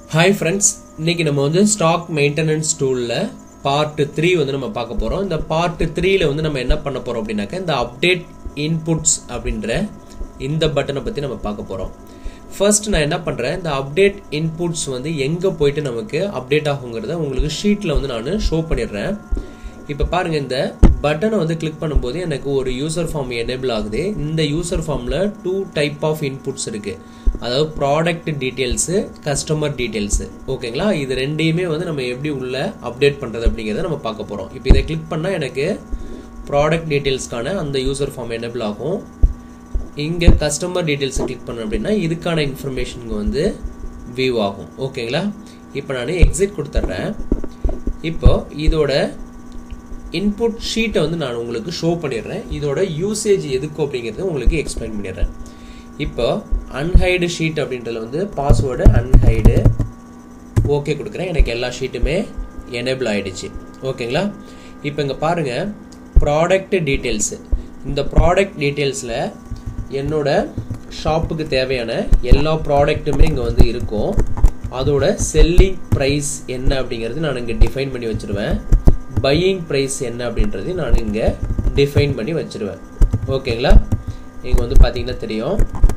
hi friends இன்னைக்கு நம்ம வந்து ஸ்டாக் மெயின்டெனன்ஸ் டூலில் பார்ட் த்ரீ வந்து நம்ம பார்க்க போகிறோம் இந்த பார்ட் த்ரீல வந்து நம்ம என்ன பண்ண போகிறோம் அப்படின்னாக்கா இந்த அப்டேட் இன்புட்ஸ் அப்படின்ற இந்த பட்டனை பற்றி நம்ம பார்க்க போகிறோம் ஃபர்ஸ்ட் நான் என்ன பண்ணுறேன் இந்த அப்டேட் இன்புட்ஸ் வந்து எங்கே போயிட்டு நமக்கு அப்டேட் ஆகுங்கிறத உங்களுக்கு ஷீட்டில் வந்து நான் ஷோ பண்ணிடுறேன் இப்போ பாருங்க இந்த பட்டனை வந்து கிளிக் பண்ணும்போது எனக்கு ஒரு யூசர் ஃபார்ம் எனேபிள் ஆகுது இந்த யூசர் ஃபார்மில் டூ டைப் ஆஃப் இன்புட்ஸ் இருக்கு அதாவது ப்ராடக்ட் டீட்டெயில்ஸு கஸ்டமர் டீட்டெயில்ஸு ஓகேங்களா இது ரெண்டையுமே வந்து நம்ம எப்படி உள்ள அப்டேட் பண்ணுறது அப்படிங்கிறத நம்ம பார்க்க போகிறோம் இப்போ இதை கிளிக் பண்ணால் எனக்கு ப்ராடக்ட் டீட்டெயில்ஸ்க்கான அந்த யூசர் ஃபார்ம் எனேபிள் ஆகும் இங்கே கஸ்டமர் டீட்டெயில்ஸை கிளிக் பண்ண அப்படின்னா இதுக்கான இன்ஃபர்மேஷனுக்கு வந்து வியூ ஆகும் ஓகேங்களா இப்போ நான் எக்ஸிட் கொடுத்துட்றேன் இப்போ இதோட இன்புட் ஷீட்டை வந்து நான் உங்களுக்கு ஷோ பண்ணிடுறேன் இதோட யூசேஜ் எதுக்கு அப்படிங்கிறத உங்களுக்கு எக்ஸ்பிளைன் பண்ணிடுறேன் இப்போ அன்ஹைடு ஷீட் அப்படின்றதுல வந்து பாஸ்வேர்டு அன்ஹைடு ஓகே கொடுக்குறேன் எனக்கு எல்லா ஷீட்டுமே எனேபிள் ஆயிடுச்சு ஓகேங்களா இப்போ இங்கே பாருங்க ப்ராடக்ட் டீட்டெயில்ஸு இந்த ப்ராடக்ட் டீட்டெயில்ஸில் என்னோட ஷாப்புக்கு தேவையான எல்லா ப்ராடக்ட்டுமே இங்கே வந்து இருக்கும் அதோட செல்லிங் ப்ரைஸ் என்ன அப்படிங்கிறது நான் இங்கே டிஃபைன் பண்ணி வச்சுருவேன் பையிங் ப்ரைஸ் என்ன அப்படின்றது நான் இங்கே டிஃபைன் பண்ணி வச்சுருவேன் ஓகேங்களா இங்கே வந்து பார்த்தீங்கன்னா தெரியும்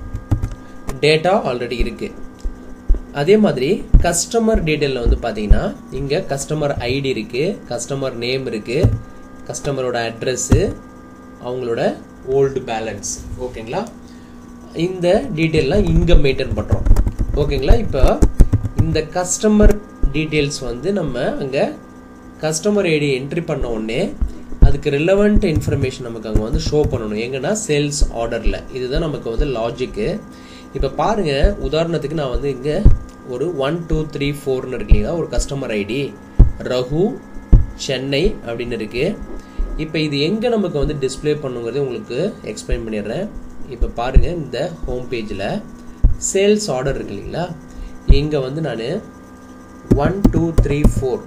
டேட்டா ஆல்ரெடி இருக்குது அதே மாதிரி கஸ்டமர் டீட்டெயிலில் வந்து பார்த்தீங்கன்னா இங்கே கஸ்டமர் ஐடி இருக்குது கஸ்டமர் நேம் இருக்குது கஸ்டமரோட அட்ரஸ்ஸு அவங்களோட ஓல்டு பேலன்ஸ் ஓகேங்களா இந்த டீட்டெயிலாம் இங்கே மெயின்டைன் பண்ணுறோம் ஓகேங்களா இப்போ இந்த கஸ்டமர் டீட்டெயில்ஸ் வந்து நம்ம அங்கே கஸ்டமர் ஐடி என்ட்ரி பண்ண உடனே அதுக்கு ரிலவெண்ட் இன்ஃபர்மேஷன் நமக்கு அங்கே வந்து ஷோ பண்ணணும் எங்கன்னா சேல்ஸ் ஆர்டரில் இதுதான் நமக்கு வந்து லாஜிக்கு இப்போ பாருங்க உதாரணத்துக்கு நான் வந்து இங்கே ஒரு ஒன் டூ த்ரீ ஃபோர்னு இருக்கு இல்லைங்களா ஒரு கஸ்டமர் ஐடி ரகு சென்னை அப்படின்னு இருக்கு இப்போ இது எங்கே நமக்கு வந்து டிஸ்பிளே பண்ணுங்கிறது உங்களுக்கு எக்ஸ்பிளைன் பண்ணிடுறேன் இப்போ பாருங்க இந்த ஹோம் பேஜில் சேல்ஸ் ஆர்டர் இருக்கு இல்லைங்களா இங்கே வந்து நான் ஒன் டூ த்ரீ ஃபோர்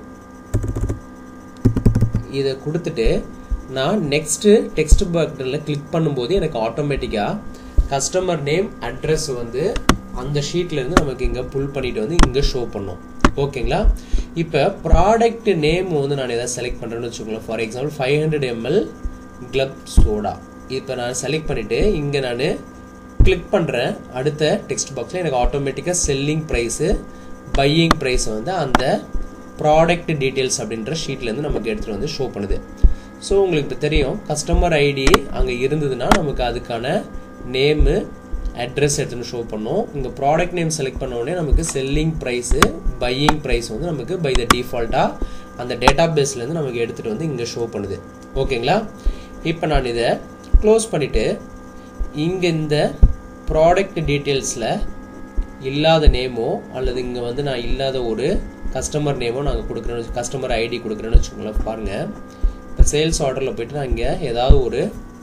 இதை கொடுத்துட்டு நான் நெக்ஸ்ட்டு டெக்ஸ்ட் பட்டனில் கிளிக் பண்ணும்போது எனக்கு ஆட்டோமேட்டிக்காக கஸ்டமர் நேம் அட்ரஸ் வந்து அந்த ஷீட்லேருந்து நமக்கு இங்கே புல் பண்ணிட்டு வந்து இங்கே ஷோ பண்ணும் ஓகேங்களா இப்போ ப்ராடக்ட் நேம் வந்து நான் எதாவது செலக்ட் பண்ணுறேன்னு வச்சுக்கோங்களேன் for example five hundred ML club soda இப்போ நான் செலக்ட் பண்ணிவிட்டு இங்கே நான் கிளிக் பண்ணுறேன் அடுத்த டெக்ஸ்ட் பாக்ஸில் எனக்கு ஆட்டோமேட்டிக்காக செல்லிங் ப்ரைஸு பையிங் ப்ரைஸ் வந்து அந்த ப்ராடக்ட் டீட்டெயில்ஸ் அப்படின்ற ஷீட்லேருந்து நமக்கு எடுத்துகிட்டு வந்து ஷோ பண்ணுது ஸோ உங்களுக்கு இப்போ தெரியும் கஸ்டமர் ஐடி அங்கே இருந்ததுன்னா நமக்கு அதுக்கான நேமு அட்ரஸ் எடுத்துன்னு ஷோ பண்ணும் இங்கே ப்ராடக்ட் நேம் செலக்ட் பண்ண உடனே நமக்கு செல்லிங் ப்ரைஸு பையிங் ப்ரைஸ் வந்து நமக்கு பை த டிஃபால்ட்டாக அந்த டேட்டா பேஸ்லேருந்து நமக்கு எடுத்துகிட்டு வந்து இங்கே ஷோ பண்ணுது ஓகேங்களா இப்போ நான் இதை க்ளோஸ் பண்ணிவிட்டு இங்கே இந்த ப்ராடக்ட் டீட்டெயில்ஸில் இல்லாத நேமோ அல்லது இங்கே வந்து நான் இல்லாத ஒரு கஸ்டமர் நேமோ நாங்கள் கொடுக்குறேன்னு கஸ்டமர் ஐடி கொடுக்குறேன்னு வச்சுக்கோங்களேன் பாருங்கள் இப்போ சேல்ஸ் ஆர்டரில் போயிட்டு நான் இங்கே ஏதாவது ஒரு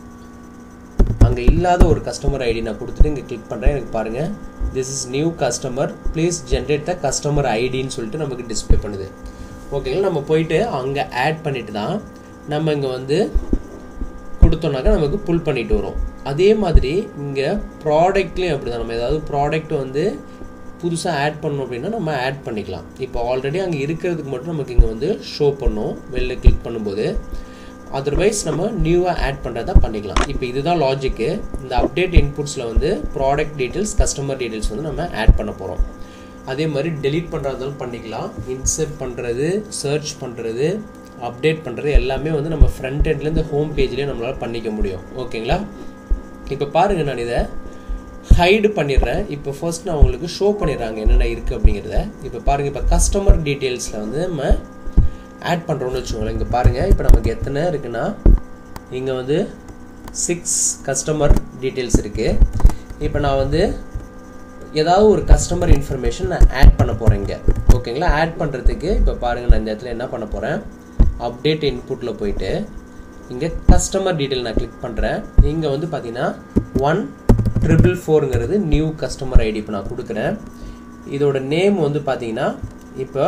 அங்கே இல்லாத ஒரு கஸ்டமர் ஐடி நான் கொடுத்துட்டு இங்கே கிளிக் பண்ணுறேன் எனக்கு பாருங்கள் this is new customer please generate the customer ஐடின்னு சொல்லிட்டு நமக்கு டிஸ்பிளே பண்ணுது ஓகேங்களா நம்ம போயிட்டு அங்கே ஆட் பண்ணிட்டு தான் நம்ம இங்கே வந்து கொடுத்தோம்னாக்கா நமக்கு புல் பண்ணிட்டு வரும் அதே மாதிரி இங்கே ப்ராடக்ட்லேயும் அப்படி தான் நம்ம ஏதாவது ப்ராடக்ட் வந்து புதுசாக ஆட் பண்ணோம் அப்படின்னா நம்ம ஆட் பண்ணிக்கலாம் இப்போ ஆல்ரெடி அங்கே இருக்கிறதுக்கு மட்டும் நமக்கு இங்கே வந்து ஷோ பண்ணும் வெளில கிளிக் பண்ணும்போது அதர்வைஸ் நம்ம நியூவாக ஆட் பண்ணுறதா பண்ணிக்கலாம் இப்போ இதுதான் லாஜிக்கு இந்த அப்டேட் இன்புட்ஸில் வந்து ப்ராடக்ட் டீட்டெயில்ஸ் கஸ்டமர் டீட்டெயில்ஸ் வந்து நம்ம ஆட் பண்ண போகிறோம் அதே மாதிரி டெலீட் பண்ணுறதாலும் பண்ணிக்கலாம் இன்சர்ட் பண்ணுறது சர்ச் பண்ணுறது அப்டேட் பண்ணுறது எல்லாமே வந்து நம்ம ஃப்ரண்ட் எண்ட்லேருந்து ஹோம் பேஜ்லேயே நம்மளால் பண்ணிக்க முடியும் ஓகேங்களா இப்போ பாருங்கள் நான் இதை ஹைடு பண்ணிடுறேன் இப்போ ஃபர்ஸ்ட் நான் உங்களுக்கு ஷோ பண்ணிடுறாங்க என்னென்ன இருக்குது அப்படிங்கிறத இப்போ பாருங்கள் இப்போ கஸ்டமர் டீட்டெயில்ஸில் வந்து நம்ம ஆட் பண்ணுறோம்னு வச்சுக்கோங்களேன் இங்கே பாருங்கள் இப்போ நமக்கு எத்தனை இருக்குன்னா இங்கே வந்து சிக்ஸ் கஸ்டமர் டீட்டெயில்ஸ் இருக்குது இப்போ நான் வந்து ஏதாவது ஒரு கஸ்டமர் இன்ஃபர்மேஷன் நான் ஆட் பண்ண போகிறேன் இங்கே ஓகேங்களா ஆட் பண்ணுறதுக்கு இப்போ பாருங்கள் நான் இந்த இடத்துல என்ன பண்ண போகிறேன் அப்டேட் இன்புட்டில் போயிட்டு இங்கே கஸ்டமர் டீட்டெயில் நான் கிளிக் பண்ணுறேன் இங்கே வந்து பார்த்தீங்கன்னா ஒன் ட்ரிபிள் ஃபோருங்கிறது நியூ கஸ்டமர் ஐடி இப்போ நான் கொடுக்குறேன் இதோட நேம் வந்து பார்த்தீங்கன்னா இப்போ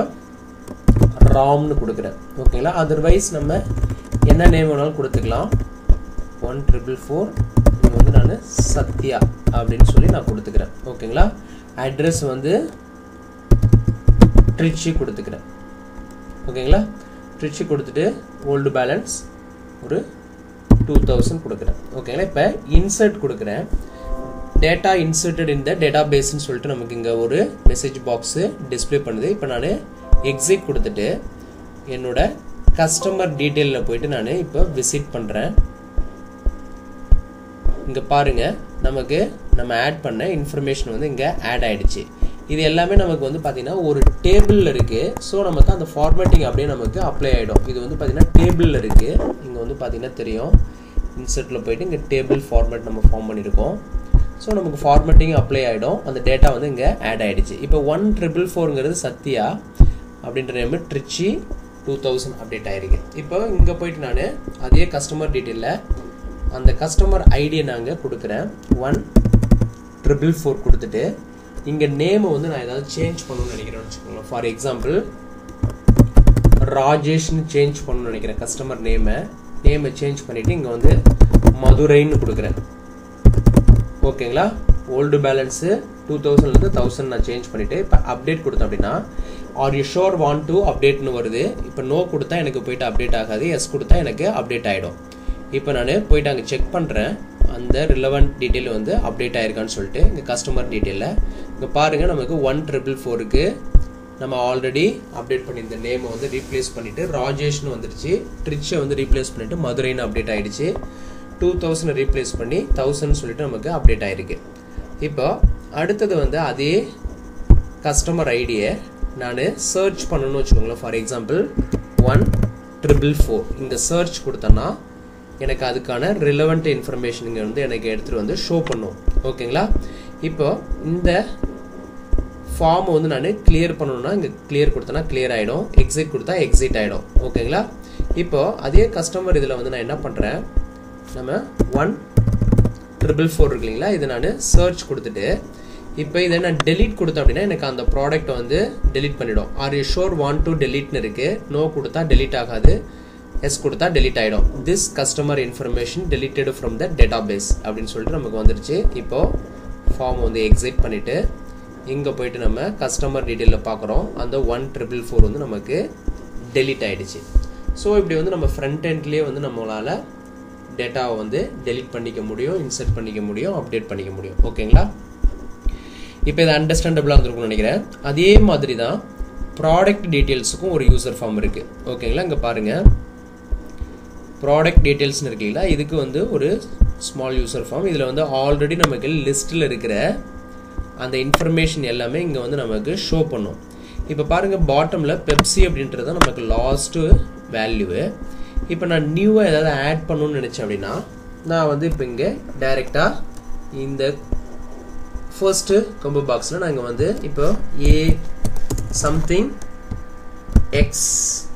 ராம்னு கொடுக்குறேன் ஓகேங்களா அதர்வைஸ் நம்ம என்ன நேம் வேணாலும் கொடுத்துக்கலாம் ஒன் ட்ரிபிள் ஃபோர் இது வந்து நான் சத்யா அப்படின்னு சொல்லி நான் கொடுத்துக்கிறேன் ஓகேங்களா அட்ரஸ் வந்து ட்ரிச்சி கொடுத்துக்கிறேன் ஓகேங்களா ட்ரிச்சி கொடுத்துட்டு ஓல்டு பேலன்ஸ் ஒரு டூ தௌசண்ட் கொடுக்குறேன் ஓகேங்களா இப்போ இன்சர்ட் கொடுக்குறேன் டேட்டா இன்சர்ட்டட் இந்த டேட்டா பேஸ்ன்னு சொல்லிட்டு நமக்கு இங்கே ஒரு மெசேஜ் பாக்ஸு டிஸ்பிளே பண்ணுது இப்போ நான் எக்ஸிட் கொடுத்துட்டு என்னோட கஸ்டமர் டீட்டெயிலில் போயிட்டு நான் இப்போ விசிட் பண்ணுறேன் இங்கே பாருங்கள் நமக்கு நம்ம ஆட் பண்ண இன்ஃபர்மேஷன் வந்து இங்கே ஆட் ஆகிடுச்சு இது எல்லாமே நமக்கு வந்து பார்த்திங்கன்னா ஒரு டேபிளில் இருக்குது ஸோ நமக்கு அந்த ஃபார்மேட்டிங் அப்படியே நமக்கு அப்ளை ஆகிடும் இது வந்து பார்த்திங்கன்னா டேபிளில் இருக்குது இங்கே வந்து பார்த்திங்கன்னா தெரியும் இன்சர்ட்டில் போயிட்டு இங்கே டேபிள் ஃபார்மேட் நம்ம ஃபார்ம் பண்ணியிருக்கோம் ஸோ நமக்கு ஃபார்மேட்டிங் அப்ளை ஆகிடும் அந்த டேட்டா வந்து இங்கே ஆட் ஆகிடுச்சு இப்போ ஒன் ட்ரிபிள் ஃபோருங்கிறது சத்யா அப்படின்ற name Trichy two thousand update ஆகிருக்கு இப்போ இங்கே போயிட்டு நான் அதே கஸ்டமர் டீட்டெயிலில் அந்த கஸ்டமர் ஐடியை நாங்கள் கொடுக்குறேன் ஒன் ட்ரிபிள் ஃபோர் கொடுத்துட்டு இங்கே நேமை வந்து நான் ஏதாவது சேஞ்ச் பண்ணணும்னு நினைக்கிறேன்னு வச்சுக்கோங்களேன் ஃபார் எக்ஸாம்பிள் ராஜேஷ்னு சேஞ்ச் பண்ணணும்னு நினைக்கிறேன் கஸ்டமர் நேமை நேமை சேஞ்ச் பண்ணிவிட்டு இங்கே வந்து மதுரைன்னு கொடுக்குறேன் ஓகேங்களா ஓல்டு பேலன்ஸு டூ தௌசண்ட்லேருந்து தௌசண்ட் நான் சேஞ்ச் பண்ணிவிட்டு இப்போ அப்டேட் கொடுத்தேன் அப்படின்னா are you sure want to அப்டேட்னு வருது இப்போ நோ கொடுத்தா எனக்கு போயிட்டு அப்டேட் ஆகாது எஸ் கொடுத்தா எனக்கு அப்டேட் ஆகிடும் இப்போ நான் போயிட்டு அங்கே செக் பண்ணுறேன் அந்த ரிலவெண்ட் டீட்டெயில் வந்து அப்டேட் ஆயிருக்கான்னு சொல்லிட்டு இங்கே கஸ்டமர் டீட்டெயிலில் இங்கே பாருங்கள் நமக்கு ஒன் ட்ரிபிள் ஃபோருக்கு நம்ம ஆல்ரெடி அப்டேட் பண்ணியிருந்த நேமை வந்து ரீப்ளேஸ் பண்ணிவிட்டு ராஜேஷ்னு வந்துடுச்சு ட்ரிச்சை வந்து ரீப்ளேஸ் பண்ணிவிட்டு மதுரைன்னு அப்டேட் ஆகிடுச்சு டூ தௌசண்ட் ரீப்ளேஸ் பண்ணி தௌசண்ட் சொல்லிட்டு நமக்கு அப்டேட் ஆயிருக்கு இப்போ அடுத்தது வந்து அதே கஸ்டமர் ஐடியை நான் சர்ச் பண்ணணும்னு வச்சுக்கோங்களேன் for example one triple four இந்த சர்ச் கொடுத்தேன்னா எனக்கு அதுக்கான ரிலவெண்ட் இன்ஃபர்மேஷன் இங்கே வந்து எனக்கு எடுத்துகிட்டு வந்து ஷோ பண்ணும் ஓகேங்களா இப்போ இந்த ஃபார்ம் வந்து நான் கிளியர் பண்ணணும்னா இங்கே கிளியர் கொடுத்தனா கிளியர் ஆகிடும் எக்ஸிட் கொடுத்தா எக்ஸிட் ஆகிடும் ஓகேங்களா இப்போ அதே கஸ்டமர் இதில் வந்து நான் என்ன பண்ணுறேன் நம்ம ஒன் ட்ரிபிள் ஃபோர் இருக்கு இல்லைங்களா இதை நான் சர்ச் கொடுத்துட்டு இப்போ இதை நான் டெலீட் கொடுத்தேன் அப்படின்னா எனக்கு அந்த ப்ராடக்ட்டை வந்து டெலீட் பண்ணிடும் are you sure want to டெலீட்னு இருக்கு நோ கொடுத்தா டெலீட் ஆகாது எஸ் கொடுத்தா டெலீட் ஆகிடும் this customer information deleted from the database அப்படின்னு சொல்லிட்டு நமக்கு வந்துருச்சு இப்போ ஃபார்ம் வந்து எக்ஸிட் பண்ணிவிட்டு இங்கே போயிட்டு நம்ம கஸ்டமர் டீட்டெயிலில் பார்க்குறோம் அந்த ஒன் ட்ரிபிள் ஃபோர் வந்து நமக்கு டெலீட் ஆகிடுச்சு ஸோ இப்படி வந்து நம்ம ஃப்ரண்ட் எண்ட்லேயே வந்து நம்மளால் டேட்டாவை வந்து டெலிட் பண்ணிக்க முடியும் இன்சர்ட் பண்ணிக்க முடியும் அப்டேட் பண்ணிக்க முடியும் ஓகேங்களா இப்போ இது அண்டர்ஸ்டாண்டபிளாக இருந்திருக்கும்னு நினைக்கிறேன் அதே மாதிரி தான் ப்ராடக்ட் டீட்டெயில்ஸுக்கும் ஒரு யூசர் ஃபார்ம் இருக்குது ஓகேங்களா இங்கே பாருங்கள் ப்ராடக்ட் டீட்டெயில்ஸ்னு இருக்கீங்களா இதுக்கு வந்து ஒரு ஸ்மால் யூசர் ஃபார்ம் இதில் வந்து ஆல்ரெடி நமக்கு லிஸ்ட்டில் இருக்கிற அந்த இன்ஃபர்மேஷன் எல்லாமே இங்கே வந்து நமக்கு ஷோ பண்ணும் இப்போ பாருங்கள் பாட்டமில் பெப்சி அப்படின்றது தான் நமக்கு லாஸ்ட்டு வேல்யூவு இப்போ நான் நியூவாக ஏதாவது ஆட் பண்ணணும்னு நினச்சேன் அப்படின்னா நான் வந்து இப்போ இங்கே டைரெக்டாக இந்த ஃபர்ஸ்ட்டு கொம்போ பாக்ஸில் நான் இங்கே வந்து இப்போ ஏ சம்திங் எக்ஸ்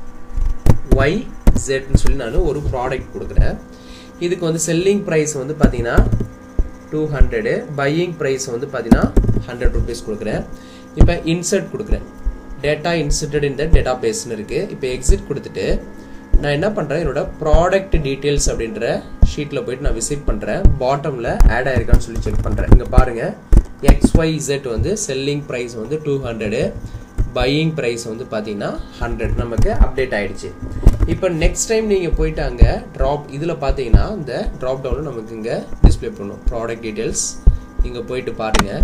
ஒய் ஜெட்னு சொல்லி நான் ஒரு ப்ராடக்ட் கொடுக்குறேன் இதுக்கு வந்து செல்லிங் ப்ரைஸ் வந்து பார்த்தீங்கன்னா டூ ஹண்ட்ரடு பையிங் ப்ரைஸ் வந்து பார்த்தீங்கன்னா ஹண்ட்ரட் ருபீஸ் கொடுக்குறேன் இப்போ இன்சர்ட் கொடுக்குறேன் டேட்டா இன்சர்டட் இந்த டேட்டா பேஸ்னு இருக்குது இப்போ எக்ஸிட் கொடுத்துட்டு நான் என்ன பண்ணுறேன் என்னோட ப்ராடக்ட் டீட்டெயில்ஸ் அப்படின்ற ஷீட்டில் போயிட்டு நான் விசிட் பண்ணுறேன் பாட்டமில் ஆட் ஆயிருக்கான்னு சொல்லி செக் பண்ணுறேன் இங்கே பாருங்கள் எக்ஸ் ஒய் இசட் வந்து செல்லிங் ப்ரைஸ் வந்து டூ ஹண்ட்ரடு பையிங் ப்ரைஸ் வந்து பார்த்தீங்கன்னா ஹண்ட்ரட் நமக்கு அப்டேட் ஆயிடுச்சு இப்போ நெக்ஸ்ட் டைம் நீங்கள் போயிட்டு அங்கே ட்ராப் இதில் பார்த்தீங்கன்னா இந்த ட்ராப் டவுனில் நமக்கு இங்கே டிஸ்பிளே பண்ணும் ப்ராடக்ட் டீட்டெயில்ஸ் இங்கே போயிட்டு பாருங்கள்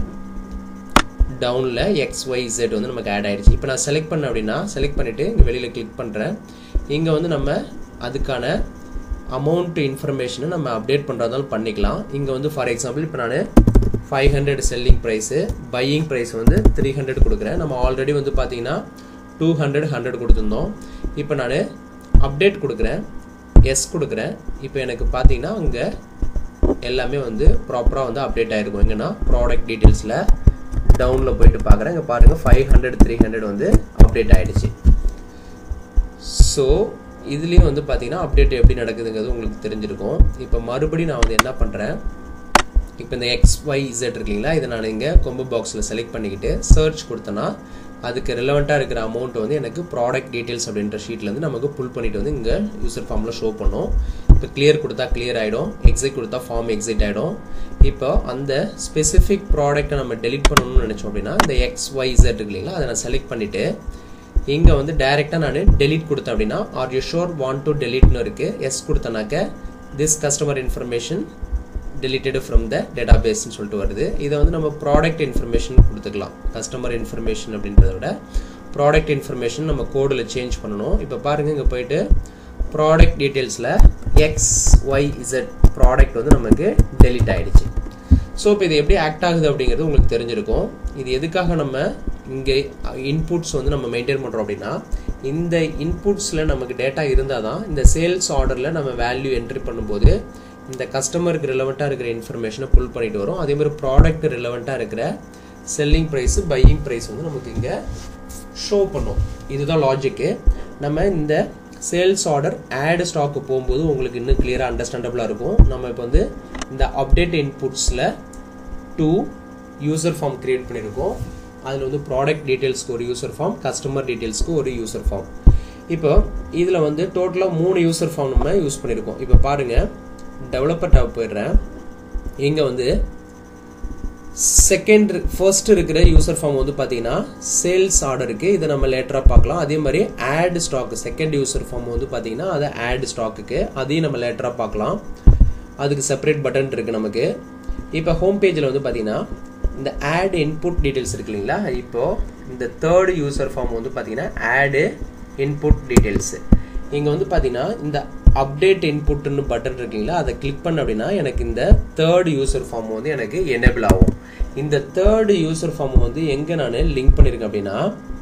டவுனில் எக்ஸ் ஒய் இசட் வந்து நமக்கு ஆட் ஆயிடுச்சு இப்போ நான் செலக்ட் பண்ணேன் அப்படின்னா செலக்ட் பண்ணிவிட்டு இங்கே வெளியில் கிளிக் பண்ணுறேன் இங்கே வந்து நம்ம அதுக்கான அமௌண்ட் இன்ஃபர்மேஷனை நம்ம அப்டேட் பண்ணுறதாலும் பண்ணிக்கலாம் இங்கே வந்து ஃபார் எக்ஸாம்பிள் இப்போ நான் five hundred selling price buying price வந்து த்ரீ ஹண்ட்ரட் கொடுக்குறேன் நம்ம ஆல்ரெடி வந்து பார்த்தீங்கன்னா டூ ஹண்ட்ரட் ஹண்ட்ரட் கொடுத்துருந்தோம் இப்போ நான் அப்டேட் கொடுக்குறேன் எஸ் கொடுக்குறேன் இப்போ எனக்கு பார்த்தீங்கன்னா இங்கே எல்லாமே வந்து ப்ராப்பராக வந்து அப்டேட் ஆகிருக்கும் எங்கன்னா ப்ராடக்ட் டீட்டெயில்ஸில் டவுனில் போயிட்டு பார்க்குறேன் இங்கே பாருங்கள் ஃபைவ் ஹண்ட்ரட் த்ரீ ஹண்ட்ரட் வந்து அப்டேட் ஆகிடுச்சு ஸோ இதுலேயும் வந்து பார்த்தீங்கன்னா அப்டேட் எப்படி நடக்குதுங்கிறது உங்களுக்கு தெரிஞ்சிருக்கும் இப்போ மறுபடியும் நான் வந்து என்ன பண்ணுறேன் இப்போ இந்த எக்ஸ் ஒய் இசட் இருக்கீங்களா இதை நான் இங்கே கொம்பு பாக்ஸில் செலக்ட் பண்ணிக்கிட்டு சர்ச் கொடுத்தேன்னா அதுக்கு ரிலவெண்ட்டாக இருக்கிற அமௌண்ட் வந்து எனக்கு ப்ராடக்ட் டீட்டெயில்ஸ் அப்படின்ற ஷீட்லேருந்து நமக்கு புல் பண்ணிட்டு வந்து இங்கே யூசர் ஃபார்மில் ஷோ பண்ணும் இப்போ கிளியர் கொடுத்தா கிளியர் ஆகிடும் எக்ஸிட் கொடுத்தா ஃபார்ம் எக்ஸிட் ஆகிடும் இப்போ அந்த ஸ்பெசிஃபிக் ப்ராடக்ட்டை நம்ம டெலிட் பண்ணணும்னு நினச்சோம் அப்படின்னா இந்த எக்ஸ் ஒய் இசட் இருக்கு இல்லைங்களா அதை நான் செலக்ட் பண்ணிவிட்டு இங்கே வந்து டைரெக்டாக நான் டெலீட் கொடுத்தேன் அப்படின்னா are you sure want to டெலீட்னு இருக்குது எஸ் கொடுத்தனாக்க this customer information deleted from the டேட்டாபேஸ்னு சொல்லிட்டு வருது இதை வந்து நம்ம ப்ராடக்ட் இன்ஃபர்மேஷன் கொடுத்துக்கலாம் கஸ்டமர் இன்ஃபர்மேஷன் அப்படின்றத விட ப்ராடக்ட் இன்ஃபர்மேஷன் நம்ம கோடில் சேஞ்ச் பண்ணணும் இப்போ பாருங்கள் இங்கே போயிட்டு ப்ராடக்ட் டீட்டெயில்ஸில் எக்ஸ் ஒய் இசட் ப்ராடக்ட் வந்து நமக்கு டெலிட் ஆகிடுச்சு ஸோ இப்போ இது எப்படி ஆக்ட் ஆகுது அப்படிங்கிறது உங்களுக்கு தெரிஞ்சிருக்கும் இது எதுக்காக நம்ம இங்கே இன்புட்ஸ் வந்து நம்ம மெயின்டைன் பண்ணுறோம் அப்படின்னா இந்த இன்புட்ஸில் நமக்கு டேட்டா இருந்தால் தான் இந்த சேல்ஸ் ஆர்டரில் நம்ம வேல்யூ என்ட்ரி பண்ணும்போது இந்த கஸ்டமருக்கு ரிலவெண்ட்டாக இருக்கிற இன்ஃபர்மேஷனை புல் பண்ணிட்டு வரும் அதே மாதிரி ப்ராடக்ட் ரிலவெண்ட்டாக இருக்கிற செல்லிங் ப்ரைஸு பையிங் ப்ரைஸ் வந்து நமக்கு இங்கே ஷோ பண்ணும் இதுதான் லாஜிக்கு நம்ம இந்த சேல்ஸ் ஆர்டர் ஆட் ஸ்டாக்கு போகும்போது உங்களுக்கு இன்னும் கிளியராக அண்டர்ஸ்டாண்டபுளாக இருக்கும் நம்ம இப்போ வந்து இந்த அப்டேட் இன்புட்ஸில் டூ யூசர் ஃபார்ம் க்ரியேட் பண்ணியிருக்கோம் அதில் வந்து ப்ராடக்ட் டீட்டெயில்ஸ்க்கு ஒரு யூசர் ஃபார்ம் கஸ்டமர் டீட்டெயில்ஸ்க்கு ஒரு யூசர் ஃபார்ம் இப்போ இதில் வந்து டோட்டலாக மூணு யூசர் ஃபார்ம் நம்ம யூஸ் பண்ணியிருக்கோம் இப்போ பாருங்கள் டெவலப்பர் டேப் போயிடுறேன் இங்கே வந்து செகண்ட் ஃபர்ஸ்ட் இருக்கிற யூசர் ஃபார்ம் வந்து பார்த்தீங்கன்னா சேல்ஸ் ஆர்டருக்கு இதை நம்ம லேட்டராக பார்க்கலாம் அதே மாதிரி add stock second user form வந்து பார்த்தீங்கன்னா அதை ஆட் ஸ்டாக்குக்கு அதையும் நம்ம லேட்டராக பார்க்கலாம் அதுக்கு செப்பரேட் பட்டன் இருக்குது நமக்கு இப்போ ஹோம் பேஜில் வந்து பார்த்தீங்கன்னா இந்த ஆட் இன்புட் டீட்டெயில்ஸ் இருக்கு இல்லைங்களா இப்போது இந்த தேர்ட் யூசர் ஃபார்ம் வந்து பார்த்தீங்கன்னா ஆடு இன்புட் டீட்டெயில்ஸு இங்கே வந்து பார்த்தீங்கன்னா இந்த அப்டேட் இன்புட்னு பட்டன் இருக்குங்களா அதை கிளிக் பண்ண அப்படின்னா எனக்கு இந்த தேர்ட் யூசர் ஃபார்ம் வந்து எனக்கு எனேபிள் ஆகும் இந்த தேர்ட் யூசர் ஃபார்ம் வந்து எங்கே நான் லிங்க் பண்ணியிருக்கேன் அப்படின்னா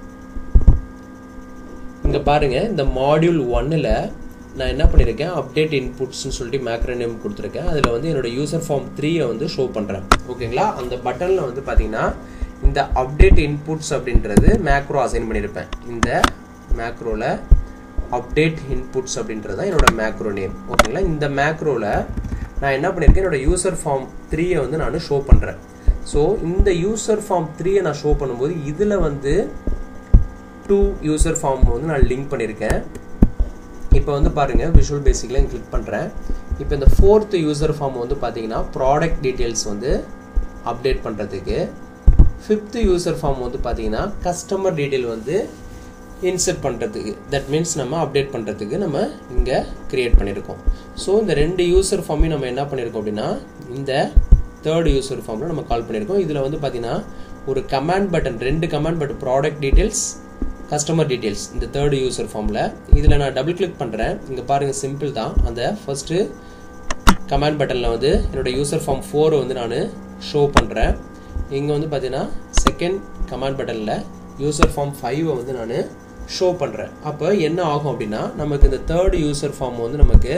இங்கே பாருங்க இந்த மாடியூல் ஒன்னில் நான் என்ன பண்ணியிருக்கேன் அப்டேட் இன்புட்ஸ்னு சொல்லிட்டு மேக்ரோ நேம் கொடுத்துருக்கேன் அதில் வந்து என்னோட யூசர் ஃபார்ம் த்ரீயை வந்து ஷோ பண்ணுறேன் ஓகேங்களா அந்த பட்டனில் வந்து பார்த்தீங்கன்னா இந்த அப்டேட் இன்புட்ஸ் அப்படின்றது மேக்ரோ அசைன் பண்ணியிருப்பேன் இந்த மேக்ரோவில் அப்டேட் இன்புட்ஸ் அப்படின்றது தான் என்னோட மேக்ரோ நேம் ஓகேங்களா இந்த மேக்ரோவில் நான் என்ன பண்ணியிருக்கேன் என்னோட யூசர் ஃபார்ம் த்ரீயை வந்து நான் ஷோ பண்ணுறேன் ஸோ இந்த யூசர் ஃபார்ம் த்ரீயை நான் ஷோ பண்ணும்போது இதில் வந்து டூ யூசர் ஃபார்ம் வந்து நான் லிங்க் பண்ணியிருக்கேன் இப்போ வந்து பாருங்கள் விஷுவல் பேசிக்கில் கிளிக் பண்ணுறேன் இப்போ இந்த ஃபோர்த் யூசர் ஃபார்ம் வந்து பார்த்தீங்கன்னா ப்ராடக்ட் டீட்டெயில்ஸ் வந்து அப்டேட் பண்ணுறதுக்கு ஃபிஃப்த் யூசர் ஃபார்ம் வந்து பார்த்தீங்கன்னா கஸ்டமர் டீட்டெயில் வந்து இன்சர்ட் பண்ணுறதுக்கு தட் மீன்ஸ் நம்ம அப்டேட் பண்ணுறதுக்கு நம்ம இங்கே க்ரியேட் பண்ணியிருக்கோம் ஸோ இந்த ரெண்டு யூசர் ஃபார்மையும் நம்ம என்ன பண்ணியிருக்கோம் அப்படின்னா இந்த தேர்ட் யூசர் ஃபார்மில் நம்ம கால் பண்ணியிருக்கோம் இதில் வந்து பார்த்தீங்கன்னா ஒரு கமாண்ட் பட்டன் ரெண்டு command button product details customer details இந்த தேர்ட் யூசர் ஃபார்மில் இதில் நான் டபுள் கிளிக் பண்ணுறேன் இங்கே பாருங்கள் சிம்பிள் தான் அந்த ஃபஸ்ட்டு கமாண்ட் பட்டனில் வந்து என்னோடய யூசர் ஃபார்ம் ஃபோரை வந்து நான் ஷோ பண்ணுறேன் இங்கே வந்து பார்த்தீங்கன்னா செகண்ட் கமாண்ட் பட்டனில் யூசர் ஃபார்ம் ஃபைவை வந்து நான் ஷோ பண்ணுறேன் அப்போ என்ன ஆகும் அப்படின்னா நமக்கு இந்த தேர்ட் யூசர் ஃபார்ம் வந்து நமக்கு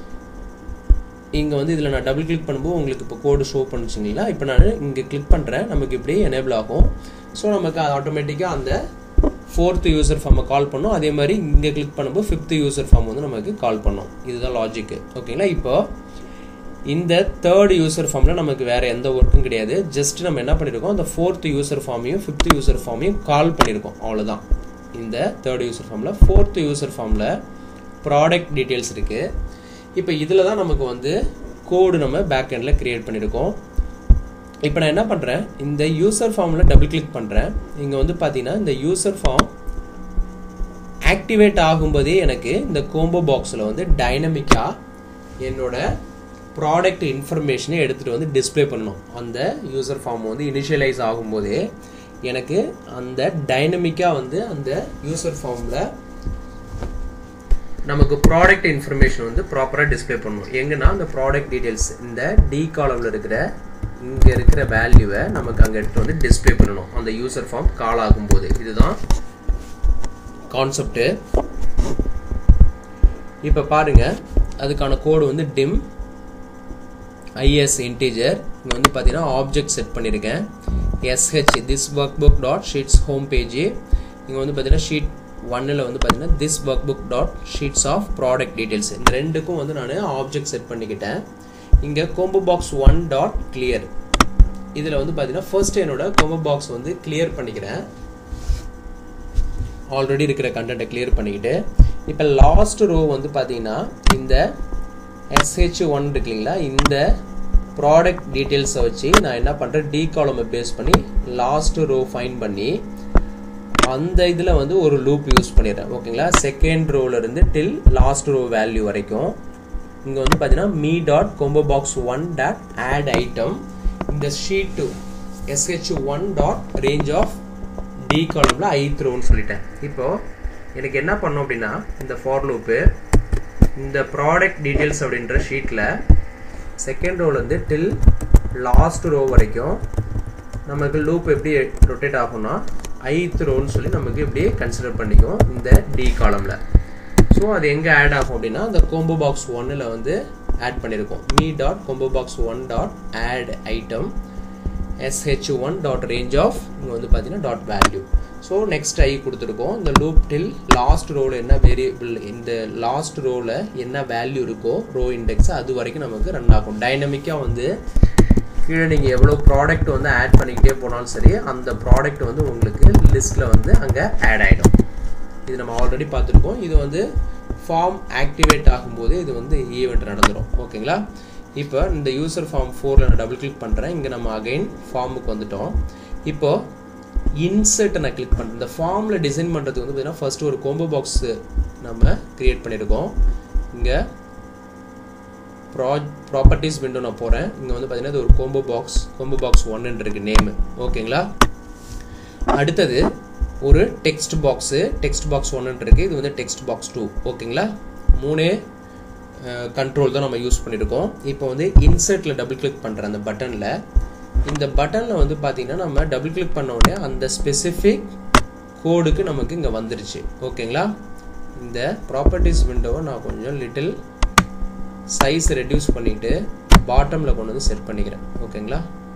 இங்கே வந்து இதில் நான் டபுள் கிளிக் பண்ணும்போது உங்களுக்கு இப்போ கோடு ஷோ பண்ணுச்சுங்களா இப்போ நான் இங்கே கிளிக் பண்ணுறேன் நமக்கு இப்படி எனேபிள் ஆகும் ஸோ நமக்கு ஆட்டோமேட்டிக்காக அந்த ஃபோர்த்து யூசர் ஃபார்மை கால் பண்ணும் அதே மாதிரி இங்கே கிளிக் பண்ணும்போது ஃபிஃப்த்து யூசர் ஃபார்ம் வந்து நமக்கு கால் பண்ணும் இதுதான் லாஜிக்கு ஓகேங்களா இப்போ இந்த தேர்ட் யூசர் ஃபார்மில் நமக்கு வேறு எந்த ஒர்க்கும் கிடையாது ஜஸ்ட் நம்ம என்ன பண்ணியிருக்கோம் அந்த ஃபோர்த் யூசர் ஃபார்மையும் ஃபிஃப்த் யூசர் ஃபார்மையும் கால் பண்ணியிருக்கோம் அவ்வளோதான் இந்த தேர்ட் யூசர் ஃபார்மில் ஃபோர்த் யூசர் ஃபார்மில் ப்ராடக்ட் டீட்டெயில்ஸ் இருக்குது இப்போ இதில் தான் நமக்கு வந்து கோடு நம்ம பேக் எண்டில் க்ரியேட் பண்ணியிருக்கோம் இப்போ நான் என்ன பண்ணுறேன் இந்த யூசர் ஃபார்மில் டபுள் கிளிக் பண்ணுறேன் இங்கே வந்து பார்த்தீங்கன்னா இந்த யூசர் ஃபார்ம் ஆக்டிவேட் ஆகும்போதே எனக்கு இந்த கோம்போ பாக்ஸில் வந்து டைனமிக்காக என்னோட ப்ராடக்ட் இன்ஃபர்மேஷனை எடுத்துகிட்டு வந்து டிஸ்பிளே பண்ணணும் அந்த யூசர் ஃபார்ம் வந்து இனிஷியலைஸ் ஆகும்போதே எனக்கு அந்த டைனமிக்காக வந்து அந்த யூசர் ஃபார்மில் நமக்கு ப்ராடக்ட் இன்ஃபர்மேஷன் வந்து ப்ராப்பராக டிஸ்பிளே பண்ணணும் எங்கன்னா அந்த ப்ராடக்ட் டீட்டெயில்ஸ் இந்த டி காலமில் இருக்கிற இங்கே இருக்கிற வேல்யூவை நமக்கு அங்கே எடுத்து வந்து டிஸ்பிளே பண்ணணும் அந்த யூசர் ஃபார்ம் கால் ஆகும்போது இதுதான் கான்செப்ட்டு இப்போ பாருங்க அதுக்கான கோடு வந்து டிம் ஐஎஸ் இன்டீஜர் இங்கே வந்து பார்த்தீங்கன்னா ஆப்ஜெக்ட் செட் பண்ணியிருக்கேன் SH this workbook dot sheets home page இங்கே வந்து பார்த்தீங்கன்னா ஷீட் ஒன்னில் வந்து பார்த்தீங்கன்னா this workbook dot sheets of product details இந்த ரெண்டுக்கும் வந்து நான் ஆப்ஜெக்ட் செட் பண்ணிக்கிட்டேன் இங்கே combo box one dot clear இதில் வந்து பார்த்தீங்கன்னா ஃபர்ஸ்ட் என்னோட கோம்போ பாக்ஸ் வந்து கிளியர் பண்ணிக்கிறேன் ஆல்ரெடி இருக்கிற கண்டென்ட்டை கிளியர் பண்ணிக்கிட்டு இப்போ லாஸ்ட் ரோ வந்து பார்த்தீங்கன்னா இந்த எஸ்ஹெச் ஒன் இருக்கு இல்லைங்களா இந்த ப்ராடக்ட் டீட்டெயில்ஸை வச்சு நான் என்ன பண்ணுறேன் டி காலமை பேஸ் பண்ணி லாஸ்ட் ரோ ஃபைன் பண்ணி அந்த இதில் வந்து ஒரு லூப் யூஸ் பண்ணிடுறேன் ஓகேங்களா செகண்ட் ரோலேருந்து டில் லாஸ்ட் ரோ வேல்யூ வரைக்கும் இங்கே வந்து பார்த்தீங்கன்னா me dot combo box one dot add item இந்த sheet SH one dot range of D காலமில் ஐத் ரோன்னு சொல்லிட்டேன் இப்போ எனக்கு என்ன பண்ணோம் அப்படின்னா இந்த ஃபார் லூப்பு இந்த ப்ராடக்ட் டீட்டெயில்ஸ் அப்படின்ற ஷீட்டில் செகண்ட் ரோலேருந்து டில் லாஸ்ட் ரோ வரைக்கும் நமக்கு லூப் எப்படி ரொட்டேட் ஆகும்னா ஐத் ரோன்னு சொல்லி நமக்கு இப்படி கன்சிடர் பண்ணிக்கும் இந்த டி காலமில் ஸோ அது எங்கே ஆட் ஆகும் அப்படின்னா அந்த கோம்போ பாக்ஸ் ஒன்னில் வந்து ஆட் பண்ணியிருக்கோம் me dot combo box one dot add item SH one dot range of இங்கே வந்து பார்த்தீங்கன்னா dot value so next I கொடுத்துருக்கோம் இந்த லூப் டில் லாஸ்ட் ரோவில் என்ன வேரியபிள் இந்த லாஸ்ட் ரோவில் என்ன வேல்யூ இருக்கோ ரோ இண்டெக்ஸ் அது வரைக்கும் நமக்கு ரன் ஆகும் டைனமிக்காக வந்து கீழே நீங்கள் எவ்வளோ ப்ராடக்ட் வந்து ஆட் பண்ணிக்கிட்டே போனாலும் சரி அந்த ப்ராடக்ட் வந்து உங்களுக்கு லிஸ்ட்டில் வந்து அங்கே ஆட் ஆகிடும் இது நம்ம ஆல்ரெடி பார்த்துருக்கோம் இது வந்து ஃபார்ம் ஆக்டிவேட் ஆகும்போது இது வந்து ஈவெண்ட் நடந்துடும் ஓகேங்களா இப்போ இந்த யூசர் ஃபார்ம் ஃபோரில் நான் டபுள் கிளிக் பண்ணுறேன் இங்கே நம்ம அகைன் ஃபார்முக்கு வந்துட்டோம் இப்போ இன்சர்ட்டை நான் கிளிக் பண்ணுறேன் இந்த ஃபார்மில் டிசைன் பண்ணுறதுக்கு வந்து பார்த்தீங்கன்னா ஃபஸ்ட்டு ஒரு கோம்போ பாக்ஸ் நம்ம க்ரியேட் பண்ணியிருக்கோம் இங்கே ப்ரா ப்ராப்பர்ட்டிஸ் விண்டோ நான் போகிறேன் இங்கே வந்து பார்த்தீங்கன்னா இது ஒரு கோம்போ பாக்ஸ் கோம்போ பாக்ஸ் ஒன்னு இருக்கு நேமு ஓகேங்களா அடுத்தது ஒரு டெக்ஸ்ட் பாக்ஸு டெக்ஸ்ட் பாக்ஸ் ஒன்று இருக்குது இது வந்து டெக்ஸ்ட் பாக்ஸ் டூ ஓகேங்களா மூணே கண்ட்ரோல் தான் நம்ம யூஸ் பண்ணியிருக்கோம் இப்போ வந்து இன்சர்ட்டில் டபுள் கிளிக் பண்ணுற அந்த பட்டனில் இந்த பட்டனில் வந்து பார்த்தீங்கன்னா நம்ம டபுள் கிளிக் பண்ண உடனே அந்த ஸ்பெசிஃபிக் கோடுக்கு நமக்கு இங்கே வந்துருச்சு ஓகேங்களா இந்த ப்ராப்பர்ட்டிஸ் விண்டோவை நான் கொஞ்சம் லிட்டில் சைஸ் ரெடியூஸ் பண்ணிவிட்டு பாட்டமில் கொண்டு வந்து செட் பண்ணிக்கிறேன் ஓகேங்களா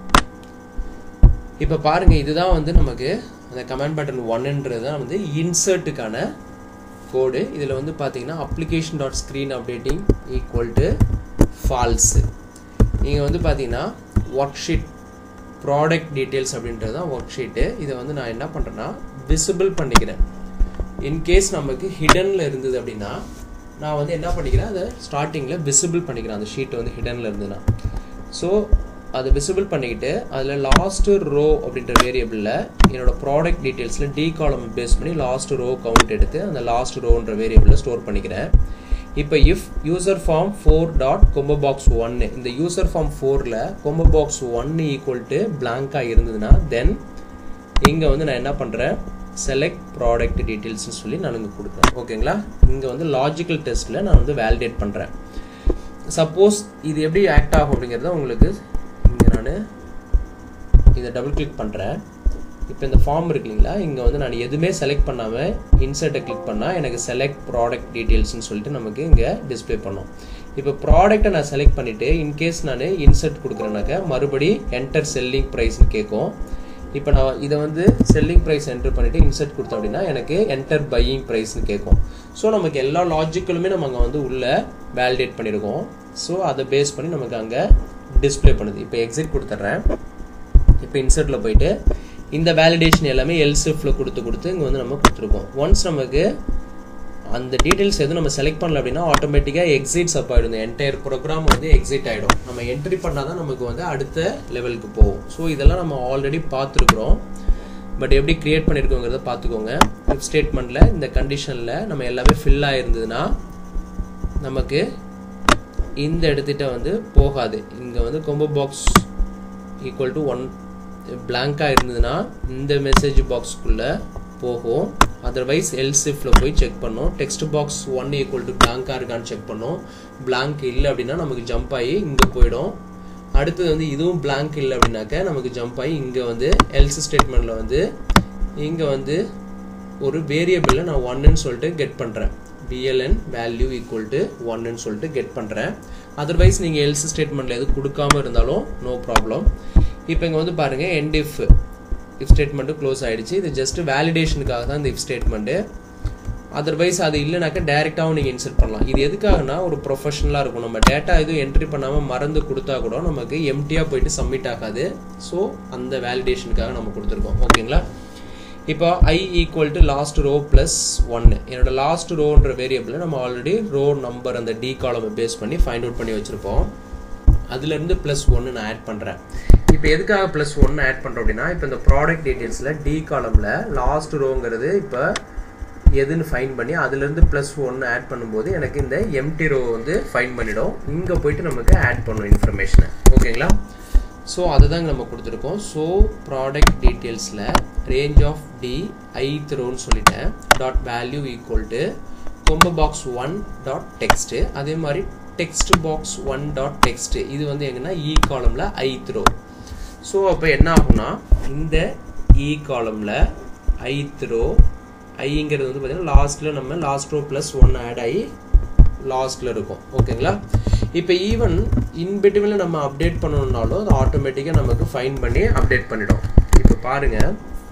இப்போ பாருங்கள் இதுதான் வந்து நமக்கு அந்த கமெண்ட் பட்டன் ஒன்னுன்றது தான் வந்து இன்சர்ட்டுக்கான கோடு இதில் வந்து பார்த்தீங்கன்னா application dot screen updating equal to false நீங்கள் வந்து பார்த்தீங்கன்னா ஒர்க் ஷீட் ப்ராடக்ட் டீட்டெயில்ஸ் அப்படின்றது தான் ஒர்க் ஷீட்டு இதை வந்து நான் என்ன பண்ணுறேன்னா விசிபிள் பண்ணிக்கிறேன் இன்கேஸ் நமக்கு ஹிடனில் இருந்தது அப்படின்னா நான் வந்து என்ன பண்ணிக்கிறேன் அதை ஸ்டார்டிங்கில் விசிபிள் பண்ணிக்கிறேன் அந்த ஷீட் வந்து ஹிடனில் இருந்ததுன்னா ஸோ அதை விசிபிள் பண்ணிக்கிட்டு அதில் லாஸ்ட்டு ரோ அப்படின்ற வேரியபிளில் என்னோட ப்ராடக்ட் டீட்டெயில்ஸில் டி காலம் பேஸ் பண்ணி லாஸ்ட் ரோ கவுண்ட் எடுத்து அந்த லாஸ்ட் ரோன்ற வேரியபிளில் ஸ்டோர் பண்ணிக்கிறேன் இப்போ if user form four dot combo box ஒன்னு இந்த யூசர் ஃபார்ம் ஃபோரில் கொம்போ பாக்ஸ் ஒன்னு ஈக்குவல் டு பிளாங்காக இருந்ததுன்னா தென் இங்கே வந்து நான் என்ன பண்ணுறேன் செலக்ட் ப்ராடக்ட் டீட்டெயில்ஸ்னு சொல்லி நான் இங்கே கொடுக்குறேன் ஓகேங்களா இங்கே வந்து லாஜிக்கல் டெஸ்ட்டில் நான் வந்து வேலிடேட் பண்ணுறேன் சப்போஸ் இது எப்படி ஆக்ட் ஆகும் அப்படிங்கிறத உங்களுக்கு இங்கே நான் இதை டபுள் கிளிக் பண்ணுறேன் இப்போ இந்த ஃபார்ம் இருக்கு இல்லைங்களா இங்கே வந்து நான் எதுவுமே செலக்ட் பண்ணாமல் இன்சர்ட்டை கிளிக் பண்ணால் எனக்கு செலக்ட் ப்ராடக்ட் டீட்டெயில்ஸ்னு சொல்லிட்டு நமக்கு இங்கே டிஸ்பிளே பண்ணும் இப்போ ப்ராடக்ட்டை நான் செலக்ட் பண்ணிவிட்டு இன்கேஸ் நான் இன்சர்ட் கொடுக்குறேனாக்க மறுபடி என்டர் செல்லிங் ப்ரைஸ்னு கேட்கும் இப்போ நான் இதை வந்து செல்லிங் ப்ரைஸ் என்டர் பண்ணிவிட்டு இன்சர்ட் கொடுத்தோம் அப்படின்னா எனக்கு என்டர் பையிங் ப்ரைஸ்னு கேட்கும் ஸோ நமக்கு எல்லா லாஜிக்கலுமே நம்ம அங்கே வந்து உள்ளே வேலிடேட் பண்ணியிருக்கோம் ஸோ அதை பேஸ் பண்ணி நமக்கு அங்கே டிஸ்பிளே பண்ணுது இப்போ எக்ஸிட் கொடுத்துட்றேன் இப்போ இன்சர்ட்டில் போயிட்டு இந்த வேலிடேஷன் எல்லாமே எல்சிஃபில் கொடுத்து கொடுத்து இங்கே வந்து நம்ம கொடுத்துருக்கோம் ஒன்ஸ் நமக்கு அந்த டீட்டெயில்ஸ் எதுவும் நம்ம செலக்ட் பண்ணல அப்படின்னா ஆட்டோமேட்டிக்காக எக்ஸிட்ஸ் அப் ஆகிடும் என்டையர் ப்ரோக்ராம் வந்து எக்ஸிட் ஆகிடும் நம்ம என்ட்ரி பண்ணால் தான் நமக்கு வந்து அடுத்த லெவலுக்கு போகும் ஸோ இதெல்லாம் நம்ம ஆல்ரெடி பார்த்துருக்குறோம் பட் எப்படி க்ரியேட் பண்ணியிருக்கோங்கிறத பார்த்துக்கோங்க இஃப் ஸ்டேட்மெண்ட்டில் இந்த கண்டிஷனில் நம்ம எல்லாமே ஃபில் ஆகிருந்ததுன்னா நமக்கு இந்த இடத்திட்ட வந்து போகாது இங்கே வந்து combo box equal to one பிளாங்காக இருந்ததுன்னா இந்த மெசேஜ் பாக்ஸ்க்குள்ளே போகும் அதர்வைஸ் எல்சிஃபில் போய் செக் பண்ணோம் text box one equal to பிளாங்காக இருக்கான்னு செக் பண்ணோம் பிளாங்க் இல்லை அப்படின்னா நமக்கு ஜம்ப் ஆகி இங்கே போயிடும் அடுத்தது வந்து இதுவும் பிளாங்க் இல்லை அப்படின்னாக்க நமக்கு ஜம்ப் ஆகி இங்கே வந்து எல்சி ஸ்டேட்மெண்ட்டில் வந்து இங்கே வந்து ஒரு வேரியபிளில் நான் ஒன்னுன்னு சொல்லிட்டு கெட் பண்ணுறேன் பிஎல்என் வேல்யூ ஈக்குவல் டு ஒன்னு சொல்லிட்டு கெட் பண்ணுறேன் அதர்வைஸ் நீங்கள் எல்சி ஸ்டேட்மெண்ட்டில் எதுவும் கொடுக்காம இருந்தாலும் நோ ப்ராப்ளம் இப்போ இங்கே வந்து பாருங்கள் end if if statement close ஆகிடுச்சு இது ஜஸ்ட் வேலிடேஷனுக்காக தான் இந்த இஃப் ஸ்டேட்மெண்ட்டு அதர்வைஸ் அது இல்லைனாக்கா டேரெக்டாகவும் நீங்கள் இன்சர்ட் பண்ணலாம் இது எதுக்காகனா ஒரு ப்ரொஃபஷனலாக இருக்கும் நம்ம டேட்டா எதுவும் என்ட்ரி பண்ணாமல் மறந்து கொடுத்தா கூட நமக்கு எம்டியாக போயிட்டு சப்மிட் ஆகாது ஸோ அந்த வேலிடேஷனுக்காக நம்ம கொடுத்துருக்கோம் ஓகேங்களா இப்போ I equal to last row plus ஒன்று என்னோட லாஸ்ட் ரோன்ற வேரியபிளில் நம்ம ஆல்ரெடி ரோ நம்பர் அந்த டி காலம் பேஸ் பண்ணி ஃபைண்ட் அவுட் பண்ணி வச்சுருப்போம் அதுலேருந்து ப்ளஸ் ஒன்று நான் ஆட் பண்ணுறேன் இப்போ இப்போ எதுக்காக ப்ளஸ் ஒன் ஆட் பண்ணுறோம் அப்படின்னா இப்போ இந்த ப்ராடக்ட் டீட்டெயில்ஸில் டி காலமில் லாஸ்ட் ரோங்கிறது இப்போ எதுன்னு ஃபைன் பண்ணி அதுலேருந்து ப்ளஸ் ஒன்று ஆட் பண்ணும்போது எனக்கு இந்த எம்டி ரோ வந்து ஃபைன் பண்ணிடும் இங்கே போயிட்டு நமக்கு ஆட் பண்ணும் இன்ஃபர்மேஷனை ஓகேங்களா ஸோ அதுதான் நம்ம கொடுத்துருக்கோம் ஸோ ப்ராடக்ட் டீட்டெயில்ஸில் ரேஞ்ச் ஆஃப் டி ஐத் ரோன்னு சொல்லிட்டேன் dot value equal to combo box one dot text அதே மாதிரி text box one dot text இது வந்து எங்கன்னா இ காலமில் ஐத் ரோ ஸோ அப்போ என்ன ஆகும்னா இந்த இ காலமில் ஐத் ரோ ஐங்கிறது வந்து பார்த்தீங்கன்னா லாஸ்ட்டில் நம்ம last row plus one add ஆகி லாஸ்ட்டில் இருக்கும் ஓகேங்களா இப்போ ஈவன் இன்பிட்வீனில் நம்ம அப்டேட் பண்ணணுன்னாலும் அது ஆட்டோமேட்டிக்காக நமக்கு ஃபைன் பண்ணி அப்டேட் பண்ணிடும் இப்போ பாருங்கள்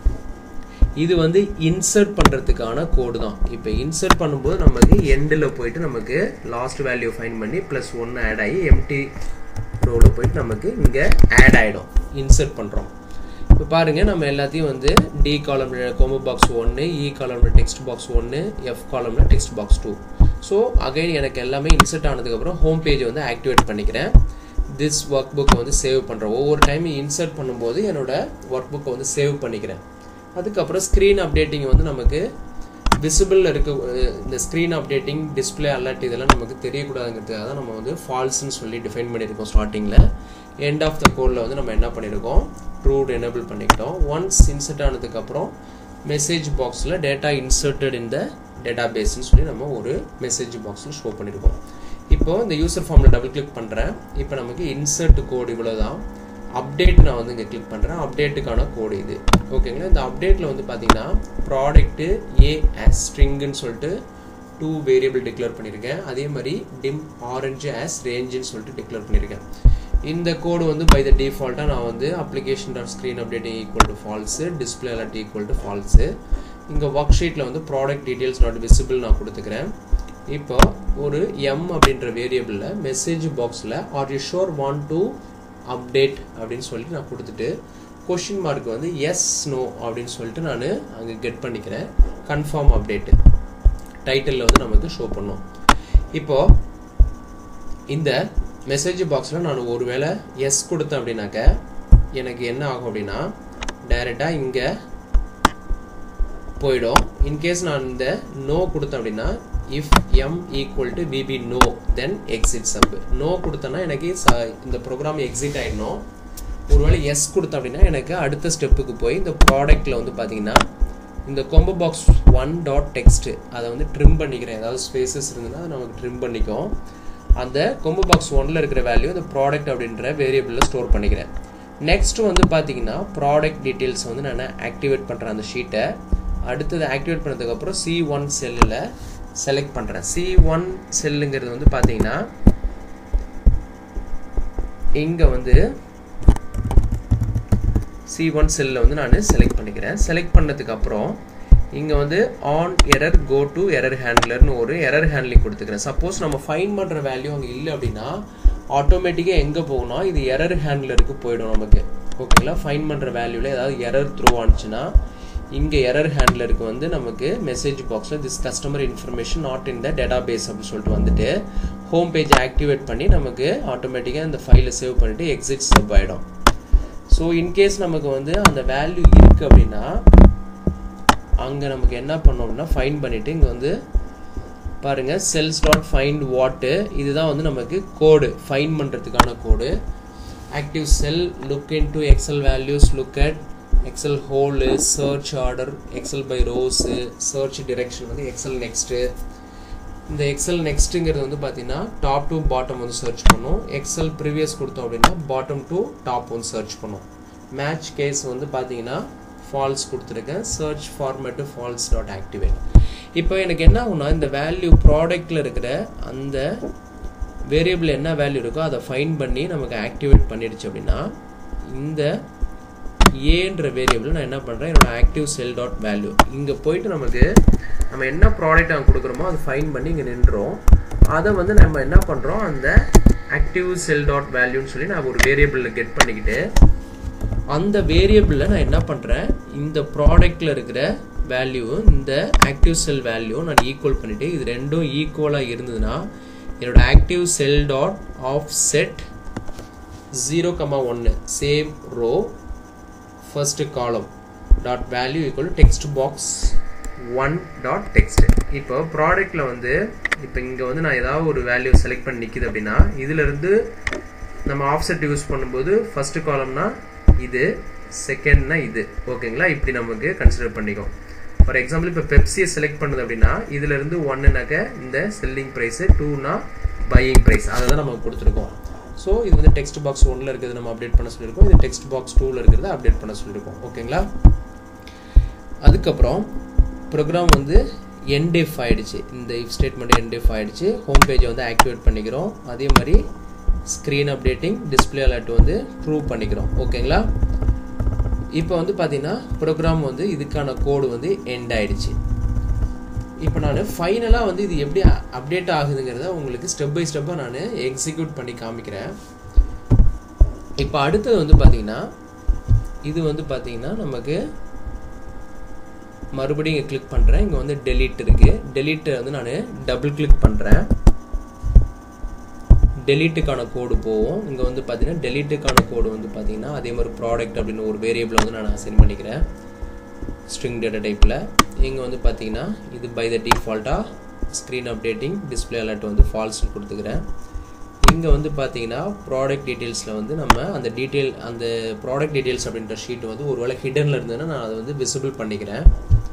இது வந்து இன்சர்ட் பண்ணுறதுக்கான கோடு தான் இப்போ இன்சர்ட் பண்ணும்போது நமக்கு எண்டில் போயிட்டு நமக்கு லாஸ்ட் வேல்யூ ஃபைன் பண்ணி ப்ளஸ் ஒன்று ஆட் ஆகி எம்டி ரோவில் போயிட்டு நமக்கு இங்கே ஆட் ஆகிடும் இன்சர்ட் பண்ணுறோம் இப்போ பாருங்கள் நம்ம எல்லாத்தையும் வந்து டி காலமில் கோமோ பாக்ஸ் ஒன்று இ காலமில் டெக்ஸ்ட் பாக்ஸ் ஒன்று எஃப் காலமில் text box two so again எனக்கு எல்லாமே இன்சர்ட் ஆனதுக்கப்புறம் ஹோம் பேஜை வந்து ஆக்டிவேட் பண்ணிக்கிறேன் திஸ் ஒர்க் புக்கை வந்து சேவ் பண்ணுறேன் ஒவ்வொரு டைம் இன்சர்ட் பண்ணும்போது என்னோட ஒர்க் புக்கை வந்து சேவ் பண்ணிக்கிறேன் அதுக்கப்புறம் ஸ்க்ரீன் அப்டேட்டிங் வந்து நமக்கு விசிபிளில் இருக்க இந்த ஸ்க்ரீன் அப்டேட்டிங் டிஸ்பிளே அலர்ட் இதெல்லாம் நமக்கு தெரியக்கூடாதுங்கிறதுக்காக தான் நம்ம வந்து ஃபால்ஸ்ன்னு சொல்லி டிஃபைன் பண்ணியிருக்கோம் ஸ்டார்டிங்கில் எண்ட் ஆஃப் த கோடில் வந்து நம்ம என்ன பண்ணியிருக்கோம் ட்ரூட் எனேபிள் பண்ணிக்கிட்டோம் ஒன்ஸ் இன்சர்ட் ஆனதுக்கப்புறம் மெசேஜ் பாக்ஸில் டேட்டா இன்சர்ட்டட் இந்த டேட்டா பேஸ்ன்னு சொல்லி நம்ம ஒரு மெசேஜ் பாக்ஸில் ஷோ பண்ணியிருக்கோம் இப்போ இந்த யூசர் ஃபார்மில் டபுள் கிளிக் பண்ணுறேன் இப்போ நமக்கு இன்சர்ட் கோடு இவ்வளோ தான் அப்டேட் நான் வந்து இங்கே கிளிக் பண்ணுறேன் அப்டேட்டுக்கான கோடு இது ஓகேங்களா இந்த அப்டேட்டில் வந்து பார்த்தீங்கன்னா ப்ராடக்ட்டு ஏ ஆஸ் ஸ்ட்ரிங்குன்னு சொல்லிட்டு டூ வேரியபிள் டிக்ளேர் பண்ணியிருக்கேன் அதே மாதிரி டிம் ஆரஞ்சு ஆஸ் ரேஞ்சுன்னு சொல்லிட்டு டிக்ளேர் பண்ணியிருக்கேன் இந்த கோடு வந்து பை த டிஃபால்ட்டாக நான் வந்து application dot screen updating equal to false display alert equal to false இங்கே ஒர்க் ஷீட்டில் வந்து ப்ராடக்ட் டீட்டெயில்ஸ் நாட் விசிபிள் நான் கொடுத்துக்கிறேன் இப்போ ஒரு எம் அப்படின்ற வேரியபிளில் மெசேஜ் பாக்ஸில் are you sure want to update அப்படின்னு சொல்லிட்டு நான் கொடுத்துட்டு கொஷின் மார்க் வந்து எஸ் நோ அப்படின்னு சொல்லிட்டு நான் அங்கே கெட் பண்ணிக்கிறேன் கன்ஃபார்ம் அப்டேட்டு டைட்டிலில் வந்து நமக்கு ஷோ பண்ணும் இப்போது இந்த மெசேஜ் பாக்ஸில் நான் ஒருவேளை எஸ் கொடுத்தேன் அப்படின்னாக்க எனக்கு என்ன ஆகும் அப்படின்னா டைரெக்டாக இங்கே போயிடும் இன்கேஸ் நான் இந்த நோ கொடுத்தேன் அப்படின்னா if M equal to VB no then exit sub no கொடுத்தேன்னா எனக்கு இந்த ப்ரோக்ராம் எக்ஸிட் ஆகிடணும் ஒருவேளை எஸ் கொடுத்தேன் அப்படின்னா எனக்கு அடுத்த ஸ்டெப்புக்கு போய் இந்த ப்ராடக்ட்டில் வந்து பார்த்தீங்கன்னா இந்த combo box one dot text அதை வந்து ட்ரிம் பண்ணிக்கிறேன் ஏதாவது ஸ்பேசஸ் இருந்ததுன்னா அதை நமக்கு ட்ரிம் பண்ணிக்கும் அந்த கொம்போ பாக்ஸ் ஒன்ல இருக்கிற வேல்யூ இந்த ப்ராடக்ட் அப்படின்ற வேரியபிளில் ஸ்டோர் பண்ணிக்கிறேன் நெக்ஸ்ட் வந்து பார்த்தீங்கன்னா ப்ராடக்ட் டீட்டெயில்ஸ் வந்து நான் ஆக்டிவேட் பண்ணுறேன் அந்த ஷீட்டை அடுத்தது ஆக்டிவேட் பண்ணதுக்கப்புறம் சி ஒன் செல்லில் செலக்ட் பண்ணுறேன் சி ஒன் செல்லுங்கிறது வந்து பார்த்தீங்கன்னா இங்கே வந்து சி ஒன் செல்லில் வந்து நான் செலக்ட் பண்ணிக்கிறேன் செலக்ட் பண்ணதுக்கப்புறம் இங்கே வந்து on error go to error ஹேண்ட்லர்னு ஒரு எரர் ஹேண்ட்லிங் கொடுத்துக்கிறேன் சப்போஸ் நம்ம ஃபைன் பண்ணுற வேல்யூ அங்கே இல்லை அப்படின்னா ஆட்டோமேட்டிக்காக எங்கே போகணும்னா இது எரர் ஹேண்ட்லருக்கு போயிடும் நமக்கு ஓகேங்களா ஃபைன் பண்ணுற வேல்யூவில் ஏதாவது எரர் த்ரோ ஆனிச்சுன்னா இங்கே எரர் ஹேண்ட்லருக்கு வந்து நமக்கு மெசேஜ் பாக்ஸில் this customer information not in the database அப்படின்னு சொல்லிட்டு வந்துட்டு ஹோம் பேஜ் ஆக்டிவேட் பண்ணி நமக்கு ஆட்டோமேட்டிக்காக இந்த ஃபைலை சேவ் பண்ணிவிட்டு எக்ஸிட் சப் ஆகிடும் ஸோ இன்கேஸ் நமக்கு வந்து அந்த வேல்யூ இருக்குது அப்படின்னா அங்கே நமக்கு என்ன பண்ணோம் அப்படின்னா ஃபைன் பண்ணிவிட்டு இங்கே வந்து பாருங்கள் செல்ஸ் டாட் ஃபைண்ட் வாட்டு இதுதான் வந்து நமக்கு கோடு ஃபைன் பண்ணுறதுக்கான code active cell look in to excel values look at excel whole search order excel by rows search direction வந்து எக்ஸல் நெக்ஸ்ட்டு இந்த எக்ஸல் நெக்ஸ்ட்டுங்கிறது வந்து பார்த்தீங்கன்னா டாப் டு பாட்டம் வந்து சர்ச் பண்ணும் எக்ஸல் ப்ரீவியஸ் கொடுத்தோம் அப்படின்னா பாட்டம் டு டாப் வந்து சர்ச் பண்ணும் மேட்ச் கேஸ் வந்து பார்த்தீங்கன்னா ஃபால்ஸ் கொடுத்துருக்கேன் search format false dot activate இப்போ எனக்கு என்ன ஆகும்னா இந்த வேல்யூ ப்ராடக்டில் இருக்கிற அந்த வேரியபிள் என்ன வேல்யூ இருக்கோ அதை ஃபைன் பண்ணி நமக்கு ஆக்டிவேட் பண்ணிடுச்சு அப்படின்னா இந்த ஏன்ற வேரியபிள் நான் என்ன பண்ணுறேன் என்னோட ஆக்டிவ் செல் டாட் வேல்யூ இங்கே போயிட்டு நமக்கு நம்ம என்ன ப்ராடக்ட் அங்கே கொடுக்குறோமோ அதை ஃபைன் பண்ணி இங்கே நின்றோம் அதை வந்து நம்ம என்ன பண்ணுறோம் அந்த ஆக்டிவ் செல் டாட் வேல்யூன்னு சொல்லி நான் ஒரு வேரியபிளில் கெட் பண்ணிக்கிட்டு அந்த வேரியபிளில் நான் என்ன பண்ணுறேன் இந்த ப்ராடக்டில் இருக்கிற வேல்யூ இந்த ஆக்டிவ் செல் வேல்யூ நான் ஈக்குவல் பண்ணிவிட்டு இது ரெண்டும் ஈக்குவலாக இருந்ததுன்னா என்னோட active cell dot offset zero comma ஒன்று same row first column dot value equal text box one dot text இப்போ ப்ராடக்டில் வந்து இப்போ இங்கே வந்து நான் ஏதாவது ஒரு வேல்யூ செலக்ட் பண்ணி நிற்கிது அப்படின்னா இதிலிருந்து நம்ம ஆஃப்செட் யூஸ் பண்ணும்போது ஃபர்ஸ்ட் காலம்னா இது செகண்ட்னா இது ஓகேங்களா இப்படி நமக்கு கன்சிடர் பண்ணிக்கும் ஃபார் எக்ஸாம்பிள் இப்போ பெப்சியை செலக்ட் பண்ணுது அப்படின்னா இதிலிருந்து ஒன்னுனாக்க இந்த செல்லிங் ப்ரைஸு டூனா பையிங் ப்ரைஸ் அதை தான் நமக்கு கொடுத்துருக்கோம் ஸோ இது வந்து டெக்ஸ்ட் பாக்ஸ் ஒன்ல இருக்கிறது நம்ம அப்டேட் பண்ண சொல்லியிருக்கோம் இது டெக்ஸ்ட் பாக்ஸ் டூவில் இருக்கிறத அப்டேட் பண்ண சொல்லியிருக்கோம் ஓகேங்களா அதுக்கப்புறம் ப்ரோக்ராம் வந்து என்டிஎஃப் ஆயிடுச்சு இந்த இஃப் ஸ்டேட்மெண்ட் என்டிஎஃப் ஆயிடுச்சு ஹோம் பேஜை வந்து ஆக்டிவேட் பண்ணிக்கிறோம் அதே மாதிரி ஸ்க்ரீன் அப்டேட்டிங் டிஸ்பிளே அலர்ட் வந்து ப்ரூவ் பண்ணிக்கிறோம் ஓகேங்களா இப்போ வந்து பார்த்தீங்கன்னா ப்ரோக்ராம் வந்து இதுக்கான கோடு வந்து எண்ட் ஆயிடுச்சு இப்போ நான் ஃபைனலாக வந்து இது எப்படி அப்டேட் ஆகுதுங்கிறத உங்களுக்கு ஸ்டெப் பை ஸ்டெப்பாக நான் எக்ஸிக்யூட் பண்ணி காமிக்கிறேன் இப்போ அடுத்தது வந்து பார்த்தீங்கன்னா இது வந்து பார்த்தீங்கன்னா நமக்கு மறுபடியும் இங்கே கிளிக் பண்ணுறேன் இங்கே வந்து டெலீட் இருக்குது டெலீட்டை வந்து நான் டபுள் கிளிக் பண்ணுறேன் டெலீட்டுக்கான கோடு போவோம் இங்கே வந்து பார்த்தீங்கன்னா டெலீட்டுக்கான கோடு வந்து பார்த்தீங்கன்னா அதே மாதிரி ப்ராடக்ட் அப்படின்னு ஒரு வேரியபிளை வந்து நான் அசைன் பண்ணிக்கிறேன் ஸ்ட்ரிங் டேட்டா டைப்பில் இங்கே வந்து பார்த்தீங்கன்னா இது பை த டிஃபால்ட்டாக ஸ்க்ரீன் அப்டேட்டிங் டிஸ்பிளே அலர்ட் வந்து ஃபால்ஸ்னு கொடுத்துக்கிறேன் இங்கே வந்து பார்த்தீங்கன்னா ப்ராடக்ட் டீட்டெயில்ஸில் வந்து நம்ம அந்த டீட்டெயில் அந்த ப்ராடக்ட் டீட்டெயில்ஸ் அப்படின்ற ஷீட் வந்து ஒருவேளை ஹிடனில் இருந்ததுன்னா நான் அதை வந்து விசிபிள் பண்ணிக்கிறேன்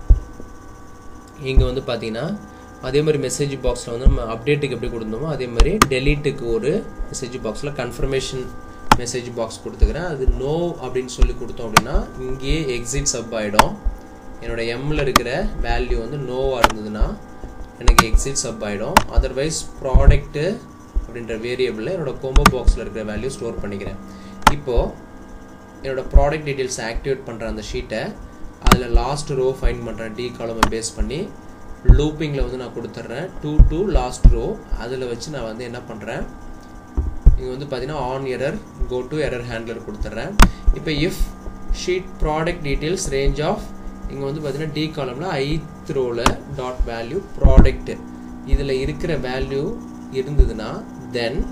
இங்கே வந்து பார்த்தீங்கன்னா அதே மாதிரி மெசேஜ் பாக்ஸில் வந்து நம்ம அப்டேட்டுக்கு எப்படி கொடுத்தோமோ அதே மாதிரி டெலீட்டுக்கு ஒரு மெசேஜ் பாக்ஸில் கன்ஃபர்மேஷன் மெசேஜ் பாக்ஸ் கொடுத்துக்கிறேன் அது நோ அப்படின்னு சொல்லி கொடுத்தோம் அப்படின்னா இங்கேயே எக்ஸிட் சப் ஆகிடும் என்னோட எம்மில் இருக்கிற வேல்யூ வந்து நோவாக இருந்ததுன்னா எனக்கு எக்ஸிட் சப் ஆகிடும் அதர்வைஸ் ப்ராடக்ட்டு அப்படின்ற வேரியபிளில் என்னோட கோம்போ பாக்ஸில் இருக்கிற வேல்யூ ஸ்டோர் பண்ணிக்கிறேன் இப்போது என்னோட ப்ராடக்ட் டீட்டெயில்ஸ் ஆக்டிவேட் பண்ணுற அந்த ஷீட்டை அதில் லாஸ்ட் ரோ ஃபைன் பண்ணுறேன் டி காலமை பேஸ் பண்ணி லூப்பிங்கில் வந்து நான் கொடுத்துட்றேன் டூ டூ லாஸ்ட் ரோ அதில் வச்சு நான் வந்து என்ன பண்ணுறேன் இங்கே வந்து பார்த்தீங்கன்னா on error go to error handler கொடுத்துட்றேன் இப்போ if sheet product details range of இங்கே வந்து பார்த்தீங்கன்னா டி காலமில் ஐத் ரோவில் டாட் வேல்யூ ப்ராடக்ட் இதில் இருக்கிற வேல்யூ இருந்ததுன்னா then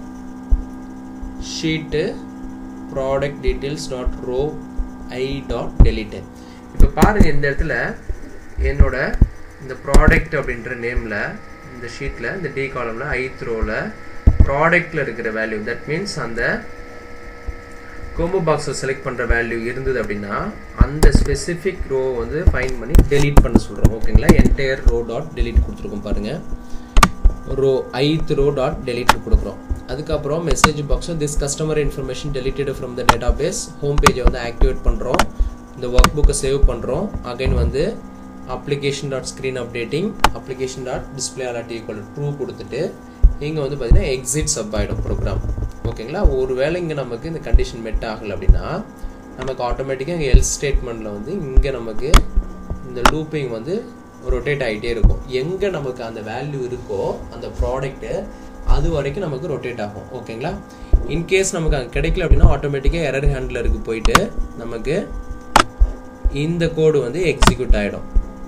sheet product details dot row I dot delete இப்போ பாருங்கள் இந்த இடத்துல என்னோட இந்த ப்ராடக்ட் அப்படின்ற நேமில் இந்த ஷீட்டில் இந்த டி காலமில் ஐத் ரோவில் ப்ராடக்டில் இருக்கிற வேல்யூ தட் மீன்ஸ் அந்த கோம்போ பாக்ஸை செலக்ட் பண்ணுற வேல்யூ இருந்தது அப்படின்னா அந்த ஸ்பெசிஃபிக் ரோ வந்து ஃபைன் பண்ணி டெலீட் பண்ண சொல்கிறோம் ஓகேங்களா என்டையர் ரோ டாட் டெலீட் கொடுத்துருக்கோம் பாருங்கள் ரோ ஐத் ரோ டாட் டெலீட் கொடுக்குறோம் அதுக்கப்புறம் மெசேஜ் பாக்ஸும் this customer information deleted from the database home பேஜை வந்து ஆக்டிவேட் பண்ணுறோம் இந்த ஒர்க் புக்கை சேவ் பண்ணுறோம் அகைன் வந்து application dot screen updating application dot display alert equal true கொடுத்துட்டு இங்கே வந்து பார்த்தீங்கன்னா எக்ஸிட் சப் ஆகிடும் ப்ரோக்ராம் ஓகேங்களா ஒரு வேளை இங்கே நமக்கு இந்த கண்டிஷன் மெட் ஆகலை அப்படின்னா நமக்கு ஆட்டோமேட்டிக்காக இங்கே எல்ஸ் ஸ்டேட்மெண்ட்டில் வந்து இங்கே நமக்கு இந்த லூப்பிங் வந்து ரொட்டேட் ஆகிட்டே இருக்கும் எங்கே நமக்கு அந்த வேல்யூ இருக்கோ அந்த ப்ராடக்ட்டு அது வரைக்கும் நமக்கு ரொட்டேட் ஆகும் ஓகேங்களா இன்கேஸ் நமக்கு அங்கே கிடைக்கல அப்படின்னா ஆட்டோமேட்டிக்காக எரர் ஹேண்ட்லருக்கு போயிட்டு நமக்கு இந்த கோடு வந்து எக்ஸிக்யூட் ஆகிடும்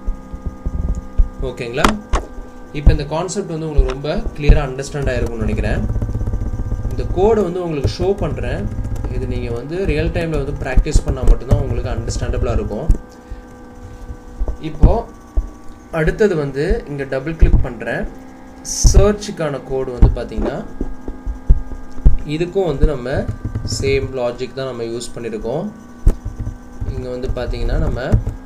ஓகேங்களா இப்போ இந்த கான்செப்ட் வந்து உங்களுக்கு ரொம்ப கிளியராக அண்டர்ஸ்டாண்ட் ஆகிருக்கும்னு நினைக்கிறேன் இந்த கோடை வந்து உங்களுக்கு ஷோ பண்ணுறேன் இது நீங்கள் வந்து ரியல் டைமில் வந்து ப்ராக்டிஸ் பண்ணால் மட்டும்தான் உங்களுக்கு அண்டர்ஸ்டாண்டபிளாக இருக்கும் இப்போது அடுத்தது வந்து இங்கே டபுள் கிளிக் பண்ணுறேன் சர்ச்சுக்கான கோடு வந்து பார்த்தீங்கன்னா இதுக்கும் வந்து நம்ம சேம் லாஜிக் தான் நம்ம யூஸ் பண்ணியிருக்கோம் இங்கே வந்து பார்த்தீங்கன்னா நம்ம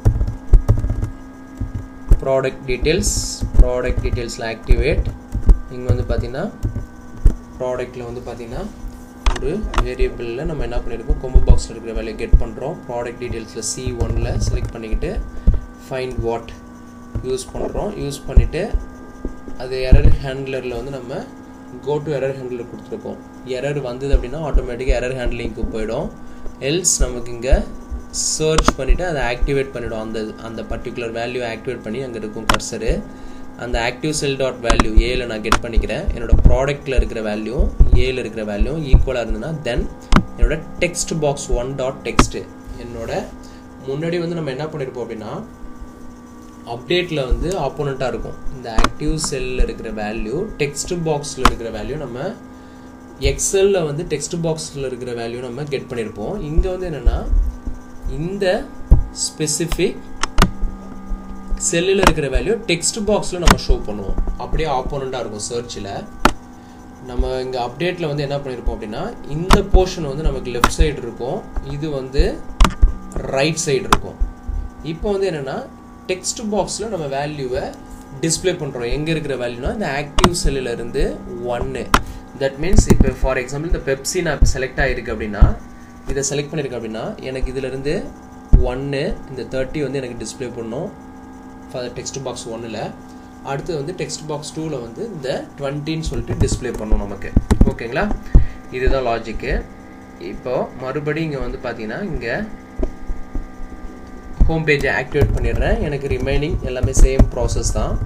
ப்ராடக்ட் டீட்டெயில்ஸ் ப்ராடக்ட் டீட்டெயில்ஸில் ஆக்டிவேட் இங்கே வந்து பார்த்தீங்கன்னா ப்ராடக்ட்டில் வந்து பார்த்தீங்கன்னா ஒரு வேரியபிளில் நம்ம என்ன பண்ணியிருக்கோம் கொம்பு பாக்ஸில் இருக்கிற வேலையை கெட் பண்ணுறோம் ப்ராடக்ட் டீட்டெயில்ஸில் சி ஒனில் செலக்ட் பண்ணிக்கிட்டு ஃபைண்ட் வாட் யூஸ் பண்ணுறோம் யூஸ் பண்ணிவிட்டு அது எரர் ஹேண்ட்லரில் வந்து நம்ம கோ டு எரர் ஹேண்ட்லர் கொடுத்துருக்கோம் எரர் வந்தது அப்படின்னா ஆட்டோமேட்டிக்காக எரர் ஹேண்ட்லிங்க்கு போயிடும் எல்ஸ் நமக்கு இங்கே சர்ச் பண்ணிவிட்டு அதை ஆக்டிவேட் பண்ணிவிடும் அந்த அந்த பர்டிகுலர் வேல்யூ ஆக்டிவேட் பண்ணி அங்கே இருக்கும் கர்சரு அந்த ஆக்டிவ் செல் டாட் வேல்யூ ஏல நான் கெட் பண்ணிக்கிறேன் என்னோட ப்ராடக்ட்டில் இருக்கிற வேல்யூ ஏல இருக்கிற வேல்யூ ஈக்குவலாக இருந்ததுன்னா தென் என்னோட text box one dot text என்னோட முன்னாடி வந்து நம்ம என்ன பண்ணியிருப்போம் அப்படின்னா அப்டேட்டில் வந்து ஆப்போனண்ட்டாக இருக்கும் இந்த ஆக்டிவ் செல்லில் இருக்கிற வேல்யூ டெக்ஸ்ட் பாக்ஸில் இருக்கிற வேல்யூ நம்ம எக்ஸலில் வந்து டெக்ஸ்ட் பாக்ஸில் இருக்கிற வேல்யூ நம்ம கெட் பண்ணியிருப்போம் இங்கே வந்து என்னென்னா இந்த ஸ்பெசிஃபிக் செல்லில் இருக்கிற வேல்யூ டெக்ஸ்ட் பாக்ஸில் நம்ம ஷோ பண்ணுவோம் அப்படியே ஆப்போனண்ட்டாக இருக்கும் சர்ச்சில் நம்ம இங்கே அப்டேட்டில் வந்து என்ன பண்ணியிருப்போம் அப்படின்னா இந்த போர்ஷன் வந்து நமக்கு லெஃப்ட் சைடு இருக்கும் இது வந்து ரைட் சைடு இருக்கும் இப்போ வந்து என்னென்னா டெக்ஸ்ட் பாக்ஸில் நம்ம வேல்யூவை டிஸ்பிளே பண்ணுறோம் எங்கே இருக்கிற வேல்யூனா இந்த ஆக்டிவ் செல்லில் இருந்து ஒன்று தட் மீன்ஸ் இப்போ ஃபார் எக்ஸாம்பிள் இந்த பெப்சி நான் செலக்ட் ஆகிருக்கு அப்படின்னா இதை செலக்ட் பண்ணியிருக்கேன் அப்படின்னா எனக்கு இதிலிருந்து ஒன்று இந்த தேர்ட்டி வந்து எனக்கு டிஸ்பிளே பண்ணும் டெக்ஸ்ட் பாக்ஸ் ஒன்னில் அடுத்து வந்து டெக்ஸ்ட் பாக்ஸ் டூவில் வந்து இந்த டுவெண்ட்டின்னு சொல்லிட்டு டிஸ்பிளே பண்ணும் நமக்கு ஓகேங்களா இதுதான் லாஜிக்கு இப்போ மறுபடியும் இங்கே வந்து பார்த்தீங்கன்னா இங்கே ஹோம் பேஜை ஆக்டிவேட் பண்ணிடுறேன் எனக்கு ரிமைனிங் எல்லாமே சேம் ப்ராசஸ் தான்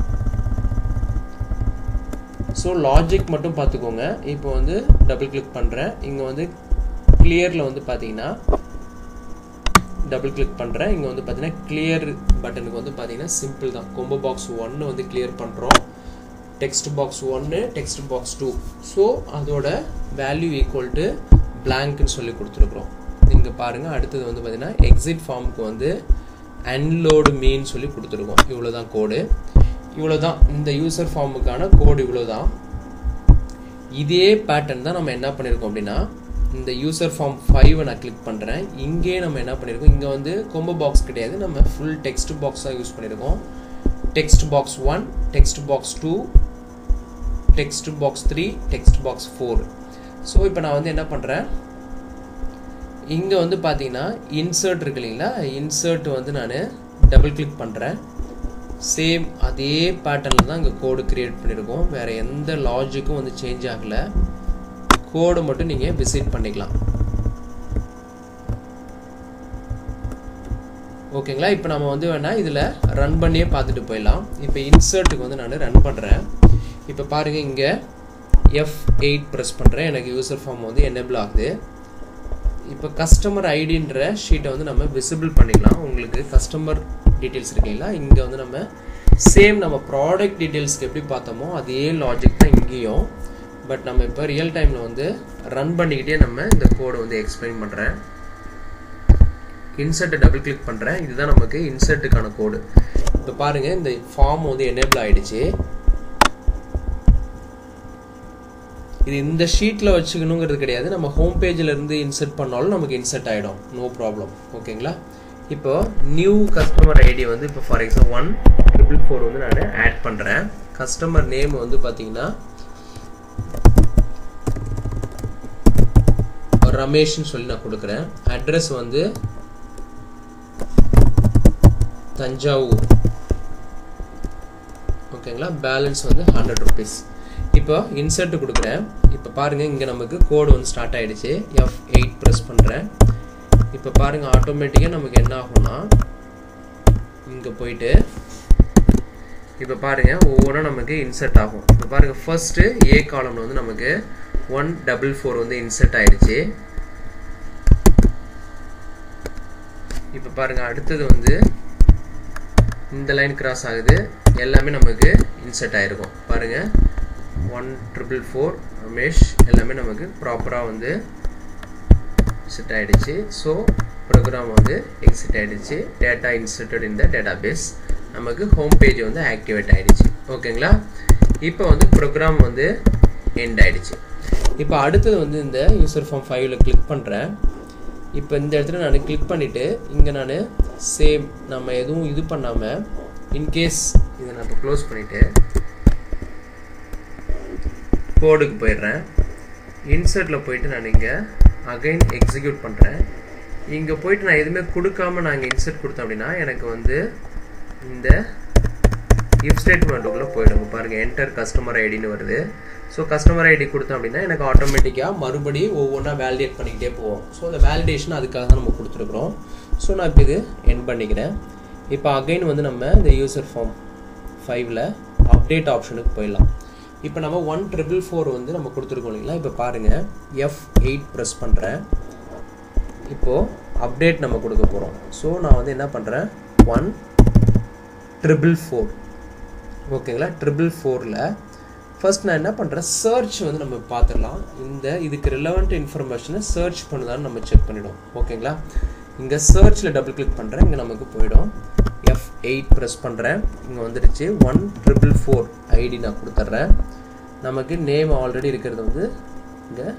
ஸோ லாஜிக் மட்டும் பார்த்துக்கோங்க இப்போ வந்து டபுள் கிளிக் பண்ணுறேன் இங்கே வந்து கிளியரில் வந்து பார்த்தீங்கன்னா டபுள் கிளிக் பண்ணுறேன் இங்கே வந்து பார்த்தீங்கன்னா கிளியர் பட்டனுக்கு வந்து பார்த்தீங்கன்னா சிம்பிள் தான் கொம்போ பாக்ஸ் ஒன்று வந்து கிளியர் பண்ணுறோம் டெக்ஸ்ட் பாக்ஸ் ஒன்று டெக்ஸ்ட் பாக்ஸ் டூ ஸோ அதோட வேல்யூ ஈக்குவல் டு பிளாங்க்னு சொல்லி கொடுத்துருக்குறோம் இங்கே பாருங்கள் அடுத்தது வந்து பார்த்தீங்கன்னா எக்ஸிட் ஃபார்முக்கு வந்து அன்லோடு மீன் சொல்லி கொடுத்துருக்கோம் இவ்வளோ தான் கோடு இவ்வளோ தான் இந்த யூசர் ஃபார்முக்கான கோடு இவ்வளோ தான் இதே பேட்டர்ன் தான் நம்ம என்ன பண்ணியிருக்கோம் அப்படின்னா இந்த யூசர் ஃபார்ம் ஃபைவை நான் கிளிக் பண்ணுறேன் இங்கே நம்ம என்ன பண்ணியிருக்கோம் இங்கே வந்து கொம்போ பாக்ஸ் கிடையாது நம்ம ஃபுல் டெக்ஸ்ட் பாக்ஸாக யூஸ் பண்ணியிருக்கோம் text box one text box two text box three text box four so இப்போ நான் வந்து என்ன பண்ணுறேன் இங்கே வந்து பார்த்தீங்கன்னா இன்சர்ட் இருக்கு இல்லைங்களா இன்சர்ட் வந்து நான் டபுள் கிளிக் பண்ணுறேன் சேம் அதே பேட்டர்னில் தான் இங்கே கோடு க்ரியேட் பண்ணியிருக்கோம் வேறு எந்த லாஜிக்கும் வந்து சேஞ்ச் ஆகலை கோடு மட்டும் நீங்கள் விசிட் பண்ணிக்கலாம் ஓகேங்களா இப்போ நம்ம வந்து வேணால் இதில் ரன் பண்ணியே பார்த்துட்டு போயிடலாம் இப்போ இன்சர்ட்டுக்கு வந்து நான் ரன் பண்ணுறேன் இப்போ பாருங்கள் இங்கே எஃப் எயிட் ப்ரெஸ் பண்ணுறேன் எனக்கு யூசர் ஃபார்ம் வந்து எனேபிள் ஆகுது இப்போ கஸ்டமர் ஐடின்ற ஷீட்டை வந்து நம்ம விசிபிள் பண்ணிக்கலாம் உங்களுக்கு கஸ்டமர் டீட்டெயில்ஸ் இருக்குங்களா இங்கே வந்து நம்ம சேம் நம்ம ப்ராடக்ட் டீட்டெயில்ஸ்க்கு எப்படி பார்த்தோமோ அதே லாஜிக் தான் இங்கேயும் பட் நம்ம இப்போ ரியல் டைமில் வந்து ரன் பண்ணிக்கிட்டே நம்ம இந்த கோடை வந்து எக்ஸ்பிளைன் பண்ணுறேன் இன்சர்ட்டை டபுள் கிளிக் பண்ணுறேன் இதுதான் நமக்கு இன்சர்ட்டுக்கான கோடு இப்போ பாருங்கள் இந்த ஃபார்ம் வந்து எனேபிள் ஆகிடுச்சு இது இந்த ஷீட்டில் வச்சுக்கணுங்கிறது கிடையாது நம்ம ஹோம் பேஜில் இருந்து இன்சர்ட் பண்ணாலும் நமக்கு இன்சர்ட் ஆகிடும் நோ ப்ராப்ளம் ஓகேங்களா இப்போ நியூ கஸ்டமர் ஐடி வந்து இப்போ for example one triple four வந்து நான் ஆட் பண்ணுறேன் கஸ்டமர் நேம் வந்து பார்த்தீங்கன்னா ரமேஷ்னு சொல்லி நான் கொடுக்குறேன் அட்ரஸ் வந்து தஞ்சாவூர் ஓகேங்களா பேலன்ஸ் வந்து ஹண்ட்ரட் ருபீஸ் இப்போ இன்சர்ட் கொடுக்குறேன் இப்போ பாருங்கள் இங்கே நமக்கு கோடு வந்து ஸ்டார்ட் ஆகிடுச்சு எஃப் எயிட் ப்ரெஸ் பண்ணுறேன் இப்போ பாருங்கள் ஆட்டோமேட்டிக்காக நமக்கு என்ன ஆகும்னா இங்கே போயிட்டு இப்போ பாருங்கள் ஒவ்வொன்றும் நமக்கு இன்சர்ட் ஆகும் இப்போ பாருங்கள் ஃபர்ஸ்ட்டு ஏ காலம்ல வந்து நமக்கு ஒன் டபுள் ஃபோர் வந்து இன்சர்ட் ஆயிடுச்சு இப்போ பாருங்கள் அடுத்தது வந்து இந்த லைன் கிராஸ் ஆகுது எல்லாமே நமக்கு இன்சர்ட் ஆகிருக்கும் பாருங்கள் ஒன் ட்ரிபிள் ஃபோர் ரமேஷ் எல்லாமே நமக்கு ப்ராப்பராக வந்து செட் ஆகிடுச்சு ஸோ ப்ரோக்ராம் வந்து எக்ஸிட் ஆகிடுச்சு data inserted in the database நமக்கு ஹோம் பேஜ் வந்து ஆக்டிவேட் ஆகிடுச்சு ஓகேங்களா இப்போ வந்து ப்ரோக்ராம் வந்து எண்ட் ஆகிடுச்சு இப்போ அடுத்தது வந்து இந்த யூசர் ஃபார்ம் ஃபைவ்ல கிளிக் பண்ணுறேன் இப்போ இந்த இடத்துல நான் கிளிக் பண்ணிவிட்டு இங்கே நான் சேம் நம்ம எதுவும் இது பண்ணாமல் இன்கேஸ் இதை நான் இப்போ க்ளோஸ் பண்ணிவிட்டு கோடுக்கு போயிடுறேன் இன்சர்ட்டில் போயிட்டு நான் இங்கே அகைன் எக்ஸிக்யூட் பண்ணுறேன் இங்கே போயிட்டு நான் எதுவுமே கொடுக்காம நான் இங்கே இன்சர்ட் கொடுத்தேன் அப்படின்னா எனக்கு வந்து இந்த இஃப் ஸ்டேட்மெண்ட்டுக்குள்ளே போயிடுங்க பாருங்கள் என்டர் கஸ்டமர் ஐடின்னு வருது ஸோ கஸ்டமர் ஐடி கொடுத்தோம் அப்படின்னா எனக்கு ஆட்டோமேட்டிக்காக மறுபடியும் ஒவ்வொன்றா வேலிடேட் பண்ணிக்கிட்டே போவோம் ஸோ அந்த வேலிடேஷன் அதுக்காக தான் நம்ம கொடுத்துருக்குறோம் ஸோ நான் இப்போ இது என் பண்ணிக்கிறேன் இப்போ அகைன் வந்து நம்ம இந்த யூசர் ஃபார்ம் ஃபைவ்ல அப்டேட் ஆப்ஷனுக்கு போயிடலாம் இப்போ நம்ம ஒன் ட்ரிபிள் ஃபோர் வந்து நம்ம கொடுத்துருக்கோம் இல்லைங்களா இப்போ பாருங்கள் எஃப் எயிட் ப்ரெஸ் பண்ணுறேன் இப்போது அப்டேட் நம்ம கொடுக்க போகிறோம் ஸோ நான் வந்து என்ன பண்ணுறேன் ஒன் ட்ரிபிள் ஃபோர் ஓகேங்களா ட்ரிபிள் ஃபோரில் ஃபர்ஸ்ட் நான் என்ன பண்ணுறேன் சர்ச் வந்து நம்ம பார்த்துடலாம் இந்த இதுக்கு ரிலவெண்ட் இன்ஃபர்மேஷனை சர்ச் பண்ணுதான்னு நம்ம செக் பண்ணிவிடும் ஓகேங்களா இங்கே சர்ச்சில் டபுள் கிளிக் பண்ணுறேன் இங்கே நமக்கு போயிடும் எஃப் எயிட் ப்ரெஸ் பண்ணுறேன் இங்கே வந்துடுச்சு ஒன் ட்ரிபிள் ஃபோர் ஐடி நான் கொடுத்துட்றேன் நமக்கு நேம் ஆல்ரெடி இருக்கிறது வந்து இங்கே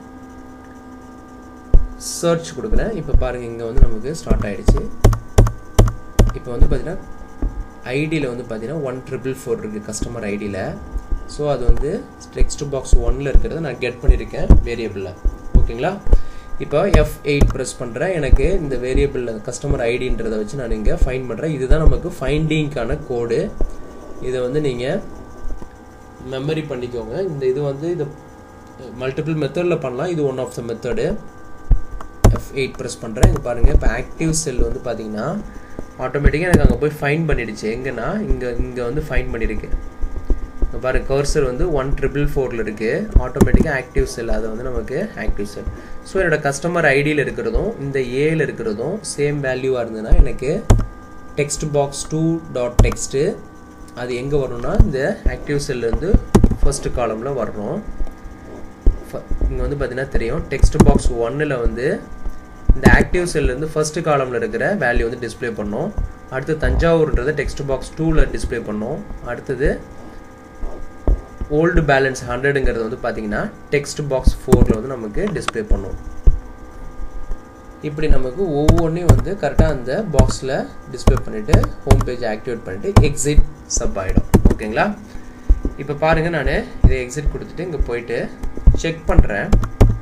சர்ச் கொடுக்குறேன் இப்போ பாருங்கள் இங்கே வந்து நமக்கு ஸ்டார்ட் ஆகிடுச்சு இப்போ வந்து பார்த்தீங்கன்னா ஐடியில் வந்து பார்த்தீங்கன்னா ஒன் ட்ரிபிள் ஃபோர் இருக்குது கஸ்டமர் ஐடியில் ஸோ அது வந்து டெக்ஸ்ட் பாக்ஸ் ஒன்னில் இருக்கிறத நான் கெட் பண்ணியிருக்கேன் வேரியபிளில் ஓகேங்களா இப்போ எஃப் எயிட் ப்ரெஸ் பண்ணுறேன் எனக்கு இந்த வேரியபிளில் கஸ்டமர் ஐடின்றதை வச்சு நான் இங்கே ஃபைன் பண்ணுறேன் இதுதான் நமக்கு ஃபைண்டிங்க்கான கோடு இதை வந்து நீங்கள் மெமரி பண்ணிக்கோங்க இந்த இது வந்து இது மல்டிபிள் மெத்தடில் பண்ணலாம் இது one of the method F eight press பண்ணுறேன் இது பாருங்கள் இப்போ ஆக்டிவ் செல் வந்து பார்த்தீங்கன்னா ஆட்டோமேட்டிக்காக எனக்கு அங்கே போய் ஃபைன் பண்ணிடுச்சு எங்கன்னா இங்கே இங்கே வந்து ஃபைன் பண்ணியிருக்கு இப்போ பாருங்க கர்சர் வந்து ஒன் ட்ரிபிள் ஃபோரில் இருக்குது ஆட்டோமேட்டிக்காக ஆக்டிவ் செல் அது வந்து நமக்கு ஆக்டிவ் செல் ஸோ என்னோட கஸ்டமர் ஐடியில் இருக்கிறதும் இந்த ஏல இருக்கிறதும் சேம் வேல்யூவாக இருந்ததுன்னா எனக்கு text box two dot text அது எங்கே வரணும்னா இந்த ஆக்டிவ் செல்லேருந்து ஃபர்ஸ்ட் காலமில் வரணும் இங்கே வந்து பார்த்தீங்கன்னா தெரியும் டெக்ஸ்ட் பாக்ஸ் ஒன்னில் வந்து இந்த ஆக்டிவ் செல்லேருந்து ஃபர்ஸ்ட் காலமில் இருக்கிற வேல்யூ வந்து டிஸ்பிளே பண்ணோம் அடுத்து தஞ்சாவூர்ன்றதை டெக்ஸ்ட் பாக்ஸ் டூவில் டிஸ்பிளே பண்ணோம் அடுத்தது ஓல்டு பேலன்ஸ் ஹண்ட்ரடுங்கிறது வந்து பார்த்தீங்கன்னா டெக்ஸ்ட் பாக்ஸ் ஃபோரில் வந்து நமக்கு டிஸ்பிளே பண்ணும் இப்படி நமக்கு ஒவ்வொன்றையும் வந்து கரெக்டாக அந்த பாக்ஸில் டிஸ்பிளே பண்ணிவிட்டு ஹோம் பேஜ் ஆக்டிவேட் பண்ணிவிட்டு எக்ஸிட் சப் ஆகிடும் ஓகேங்களா இப்போ பாருங்கள் நான் இதை எக்ஸிட் கொடுத்துட்டு இங்கே போயிட்டு செக் பண்ணுறேன்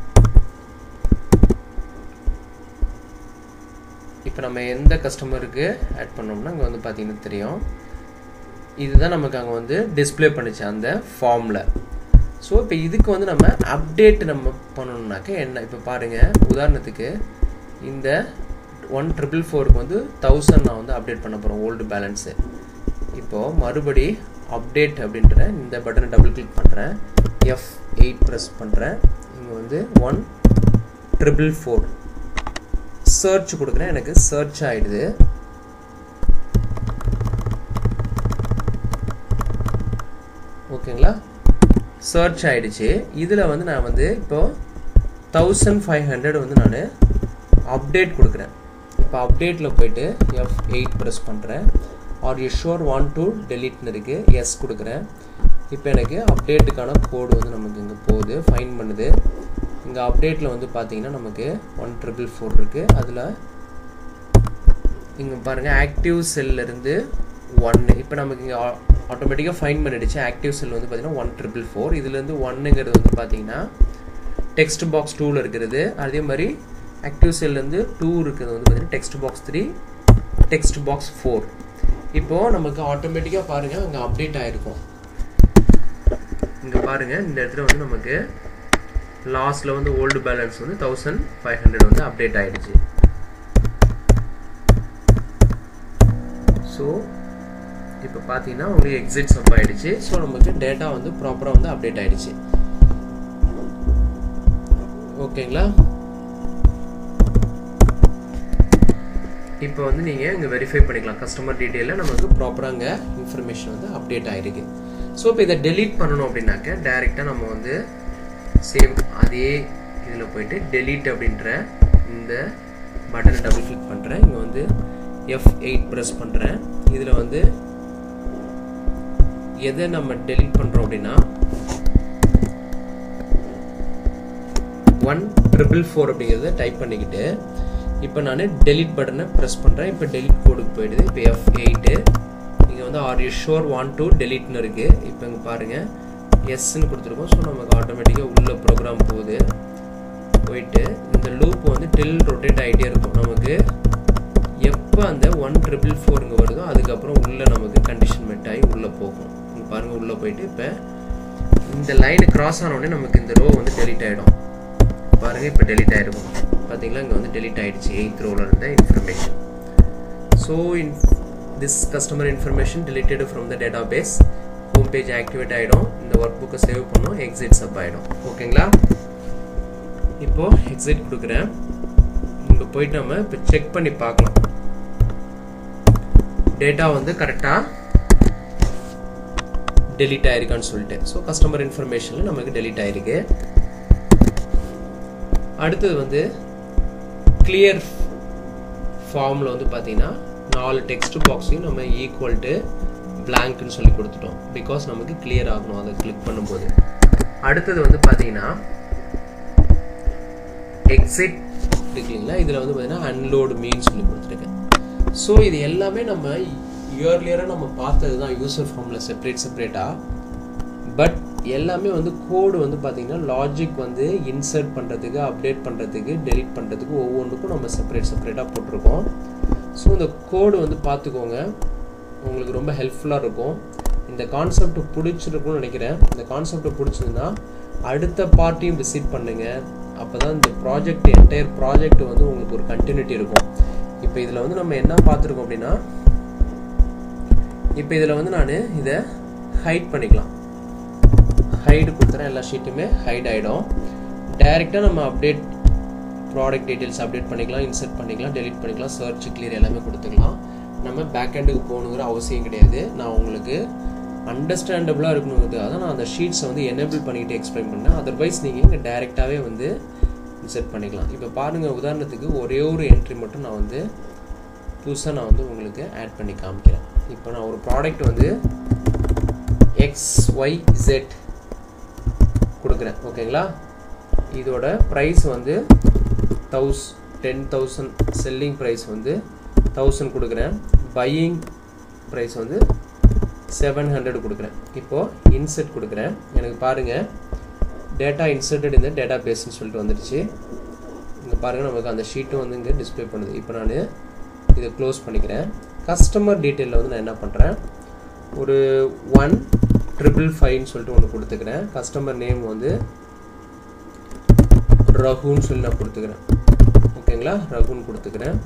இப்போ நம்ம எந்த கஸ்டமருக்கு ஆட் பண்ணோம்னா இங்கே வந்து பார்த்தீங்கன்னா தெரியும் இதுதான் நமக்கு அங்கே வந்து டிஸ்பிளே பண்ணிச்சு அந்த ஃபார்மில் ஸோ இப்போ இதுக்கு வந்து நம்ம அப்டேட் நம்ம பண்ணணும்னாக்க என்ன இப்போ பாருங்கள் உதாரணத்துக்கு இந்த ஒன் ட்ரிபிள் ஃபோருக்கு வந்து தௌசண்ட் நான் வந்து அப்டேட் பண்ண போகிறேன் ஓல்டு பேலன்ஸு இப்போது மறுபடி அப்டேட் அப்படின்ற இந்த பட்டனை டபுள் கிளிக் பண்ணுறேன் எஃப் எயிட் ப்ரெஸ் பண்ணுறேன் இங்கே வந்து ஒன் ட்ரிபிள் ஃபோர் சர்ச் கொடுக்குறேன் எனக்கு சர்ச் ஆகிடுது ஓகேங்களா சர்ச் ஆகிடுச்சு இதில் வந்து நான் வந்து இப்போது தௌசண்ட் ஃபைவ் ஹண்ட்ரட் வந்து நான் அப்டேட் கொடுக்குறேன் இப்போ அப்டேட்டில் போயிட்டு எஃப் எயிட் ப்ரெஸ் பண்ணுறேன் are you sure want to டெலிட்னு இருக்குது எஸ் கொடுக்குறேன் இப்போ எனக்கு அப்டேட்டுக்கான கோடு வந்து நமக்கு இங்கே போகுது ஃபைன் பண்ணுது இங்கே அப்டேட்டில் வந்து பார்த்தீங்கன்னா நமக்கு ஒன் ட்ரிபிள் ஃபோர் இருக்குது அதில் இங்கே பாருங்கள் ஆக்டிவ் செல்லிருந்து ஒன்று இப்போ நமக்கு இங்கே ஆட்டோமேட்டிக்காக ஃபைன் பண்ணிடுச்சு ஆக்டிவ் செல் வந்து பார்த்தீங்கன்னா ஒன் ட்ரிபிள் ஃபோர் இதுலேருந்து ஒன்னுங்கிறது வந்து பார்த்தீங்கன்னா டெக்ஸ்ட் பாக்ஸ் டூவில் இருக்கிறது அதே மாதிரி ஆக்டிவ் செல்லேருந்து டூ இருக்கிறது வந்து பார்த்தீங்கன்னா text box three text box four இப்போது நமக்கு ஆட்டோமேட்டிக்காக பாருங்கள் அங்கே அப்டேட் ஆகிருக்கும் இங்கே பாருங்கள் இந்த இடத்துல வந்து நமக்கு லாஸ்ட்டில் வந்து ஓல்டு பேலன்ஸ் வந்து தௌசண்ட் ஃபைவ் ஹண்ட்ரட் வந்து அப்டேட் ஆகிடுச்சு ஸோ இப்போ பார்த்தீங்கன்னா உங்களுக்கு எக்ஸிட் சப் ஆகிடுச்சு ஸோ நமக்கு டேட்டா வந்து ப்ராப்பராக வந்து அப்டேட் ஆகிடுச்சு ஓகேங்களா இப்போ வந்து நீங்கள் இங்கே வெரிஃபை பண்ணிக்கலாம் கஸ்டமர் டீட்டெயிலில் நமக்கு ப்ராப்பராக அங்கே இன்ஃபர்மேஷன் வந்து அப்டேட் ஆகிருக்கு ஸோ இப்போ இதை டெலீட் பண்ணணும் அப்படின்னாக்க டைரெக்டாக நம்ம வந்து சேம் அதே இதில் போயிட்டு டெலீட் அப்படின்ற இந்த பட்டனை டபுள் கிளிக் பண்ணுறேன் இங்கே வந்து எஃப் எயிட் ப்ரெஸ் பண்ணுறேன் இதில் வந்து எதை நம்ம டெலீட் பண்ணுறோம் அப்படின்னா ஒன் ட்ரிபிள் ஃபோர் அப்படிங்கிறத டைப் பண்ணிக்கிட்டு இப்போ நான் டெலிட் பட்டனை ப்ரெஸ் பண்ணுறேன் இப்போ டெலிட் கோடுக்கு போயிடுது இப்போ எஃப் எயிட்டு இங்கே வந்து are you sure want to டெலிட்னு இருக்குது இப்போ இங்கே பாருங்கள் எஸ்ன்னு கொடுத்துருக்கோம் ஸோ நமக்கு ஆட்டோமேட்டிக்காக உள்ள ப்ரோக்ராம் போகுது போயிட்டு இந்த லூப் வந்து டில் ரொட்டேட் ஆகிட்டே இருக்கும் நமக்கு எப்போ அந்த ஒன் ட்ரிபிள் ஃபோர் இங்கே வருதோ அதுக்கப்புறம் உள்ளே நமக்கு கண்டிஷன் மெட் ஆகி உள்ளே போகும் இங்கே பாருங்கள் உள்ளே போயிட்டு இப்போ இந்த லைன் கிராஸ் ஆனோடனே நமக்கு இந்த ரோ வந்து டெலிட் ஆகிடும் பாருங்கள் இப்போ டெலிட் ஆகிருக்கும் பார்த்தீங்களா இங்கே வந்து டெலிட் ஆகிடுச்சு எயித் ரோவில் இருந்த information so in this customer information deleted from the database home page activate ஆகிடும் இந்த ஒர்க் புக்கை சேவ் பண்ணோம் எக்ஸிட் சப் ஆகிடும் ஓகேங்களா இப்போது எக்ஸிட் கொடுக்குறேன் இங்கே போயிட்டு நம்ம இப்போ செக் பண்ணி பார்க்கலாம் டேட்டா வந்து கரெக்டாக டெலீட் ஆயிருக்கான்னு சொல்லிட்டு ஸோ கஸ்டமர் இன்ஃபர்மேஷனில் நமக்கு டெலீட் ஆயிருக்கு அடுத்தது வந்து கிளியர் ஃபார்மில் வந்து பார்த்தீங்கன்னா நாலு டெக்ஸ்ட் பாக்ஸையும் நம்ம ஈக்குவல் டு பிளாங்க்னு சொல்லி கொடுத்துட்டோம் பிகாஸ் நமக்கு கிளியர் ஆகணும் அதை கிளிக் பண்ணும்போது அடுத்தது வந்து பார்த்தீங்கன்னா எக்ஸிட் இருக்குங்களா இதில் வந்து பார்த்தீங்கன்னா அன்லோடு மீன் சொல்லி கொடுத்துருக்கேன் ஸோ இது எல்லாமே நம்ம இயர்லியராக நம்ம பார்த்தது தான் யூசர் ஃபார்மில் செப்பரேட் செப்பரேட்டாக பட் எல்லாமே வந்து கோடு வந்து பார்த்தீங்கன்னா லாஜிக் வந்து இன்சர்ட் பண்ணுறதுக்கு அப்டேட் பண்ணுறதுக்கு டெலிட் பண்ணுறதுக்கு ஒவ்வொன்றுக்கும் நம்ம செப்பரேட் செப்பரேட்டாக போட்டிருக்கோம் ஸோ இந்த கோடு வந்து பார்த்துக்கோங்க உங்களுக்கு ரொம்ப ஹெல்ப்ஃபுல்லாக இருக்கும் இந்த கான்செப்ட் பிடிச்சிருக்கும்னு நினைக்கிறேன் இந்த கான்செப்ட் பிடிச்சதுன்னா அடுத்த பார்ட்டியும் விசிட் பண்ணுங்கள் அப்போ தான் இந்த ப்ராஜெக்ட் என்டையர் ப்ராஜெக்ட் வந்து உங்களுக்கு ஒரு கண்டினியூட்டி இருக்கும் இப்போ இதில் வந்து நம்ம என்ன பார்த்துருக்கோம் அப்படின்னா இப்போ இதில் வந்து நான் இதை ஹைட் பண்ணிக்கலாம் ஹைடு கொடுத்துறேன் எல்லா ஷீட்டுமே ஹைட் ஆகிடும் டைரெக்டாக நம்ம அப்டேட் ப்ராடக்ட் டீட்டெயில்ஸ் அப்டேட் பண்ணிக்கலாம் இன்சர்ட் பண்ணிக்கலாம் டெலிட் பண்ணிக்கலாம் சர்ச் கிளியர் எல்லாமே கொடுத்துக்கலாம் நம்ம பேக் ஹேண்டுக்கு போகணுங்கிற அவசியம் கிடையாது நான் உங்களுக்கு அண்டர்ஸ்டாண்டபுளாக இருக்கணுங்கிறதுக்காக தான் நான் அந்த ஷீட்ஸை வந்து எனேபிள் பண்ணிக்கிட்டு எக்ஸ்பிளைன் பண்ணேன் அதர்வைஸ் நீங்கள் இங்கே டைரெக்டாகவே வந்து இன்சர்ட் பண்ணிக்கலாம் இப்போ பாருங்கள் உதாரணத்துக்கு ஒரே ஒரு என்ட்ரி மட்டும் நான் வந்து புதுசாக நான் வந்து உங்களுக்கு ஆட் பண்ணி காமிக்கிறேன் இப்போ நான் ஒரு ப்ராடக்ட் வந்து எக்ஸ் ஒய் ஜெட் கொடுக்குறேன் ஓகேங்களா இதோட ப்ரைஸ் வந்து தௌஸ் டென் தௌசண்ட் செல்லிங் ப்ரைஸ் வந்து தௌசண்ட் கொடுக்குறேன் பையிங் ப்ரைஸ் வந்து செவன் ஹண்ட்ரட் கொடுக்குறேன் இப்போது இன்செர்ட் கொடுக்குறேன் எனக்கு பாருங்கள் டேட்டா இன்சர்ட்டட் இந்த டேட்டா பேஸ்ன்னு சொல்லிட்டு வந்துடுச்சு இங்கே பாருங்கள் நமக்கு அந்த ஷீட்டும் வந்து இங்கே டிஸ்பிளே பண்ணுது இப்போ நான் இதை க்ளோஸ் பண்ணிக்கிறேன் கஸ்டமர் டீட்டெயிலில் வந்து நான் என்ன பண்ணுறேன் ஒரு ஒன் ட்ரிபிள் ஃபைவ்னு சொல்லிட்டு ஒன்று கொடுத்துக்கிறேன் கஸ்டமர் நேம் வந்து ரகுன்னு சொல்லி நான் கொடுத்துக்கிறேன் ஓகேங்களா ரகுன்னு கொடுத்துக்கிறேன்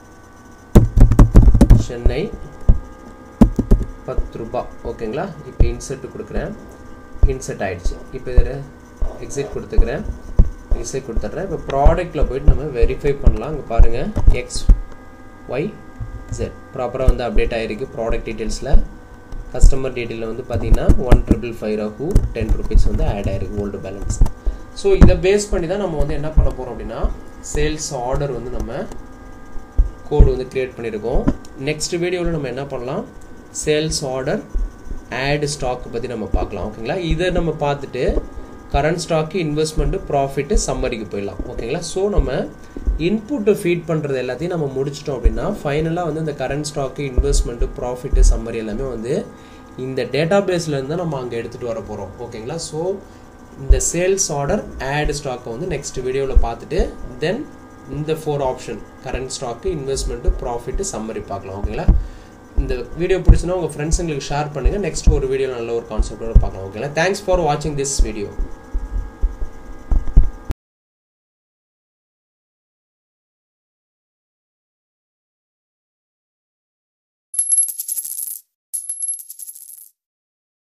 சென்னை பத்து ரூபா ஓகேங்களா இப்போ இன்செர்ட் கொடுக்குறேன் இன்செர்ட் ஆயிடுச்சு இப்போ இதில் எக்ஸிட் கொடுத்துக்கிறேன் எக்ஸிட் கொடுத்துட்றேன் இப்போ ப்ராடக்ட்டில் போயிட்டு நம்ம வெரிஃபை பண்ணலாம் இங்கே பாருங்கள் எக்ஸ் ஒய் ஜெட் ப்ராப்பராக வந்து அப்டேட் ஆகிருக்கு ப்ராடக்ட் டீட்டெயில்ஸில் கஸ்டமர் டீட்டெயிலில் வந்து பார்த்தீங்கன்னா one triple five Raghu ten rupees வந்து ஆட் ஆகிருக்கு ஓல்டு பேலன்ஸ் ஸோ இதை பேஸ் பண்ணி தான் நம்ம வந்து என்ன பண்ண போகிறோம் அப்படின்னா சேல்ஸ் ஆர்டர் வந்து நம்ம கோடு வந்து க்ரியேட் பண்ணியிருக்கோம் நெக்ஸ்ட் வீடியோவில் நம்ம என்ன பண்ணலாம் சேல்ஸ் ஆர்டர் ஆட் ஸ்டாக் பற்றி நம்ம பார்க்கலாம் ஓகேங்களா இதை நம்ம பார்த்துட்டு கரண்ட் ஸ்டாக்கு இன்வெஸ்ட்மெண்ட்டு ப்ராஃபிட்டு சம்மரிக்கு போயிடலாம் ஓகேங்களா ஸோ நம்ம இன்புட்டு ஃபீட் பண்ணுறது எல்லாத்தையும் நம்ம முடிச்சிட்டோம் அப்படின்னா ஃபைனலாக வந்து இந்த current stock investment profit summary எல்லாமே வந்து இந்த டேட்டா பேஸ்லேருந்து தான் நம்ம அங்கே எடுத்துகிட்டு வர போகிறோம் ஓகேங்களா ஸோ இந்த சேல்ஸ் ஆர்டர் ஆட் ஸ்டாக்கை வந்து நெக்ஸ்ட் வீடியோவில் பார்த்துட்டு தென் இந்த four option current stock investment profit summary பார்க்கலாம் ஓகேங்களா இந்த வீடியோ பிடிச்சுன்னா உங்கள் ஃப்ரெண்ட்ஸுங்களுக்கு ஷேர் பண்ணுங்கள் நெக்ஸ்ட் ஒரு வீடியோ நல்ல ஒரு கான்செப்டோட பார்க்கலாம் ஓகேங்களா தேங்க்ஸ் ஃபார் வாட்சிங் திஸ் வீடியோ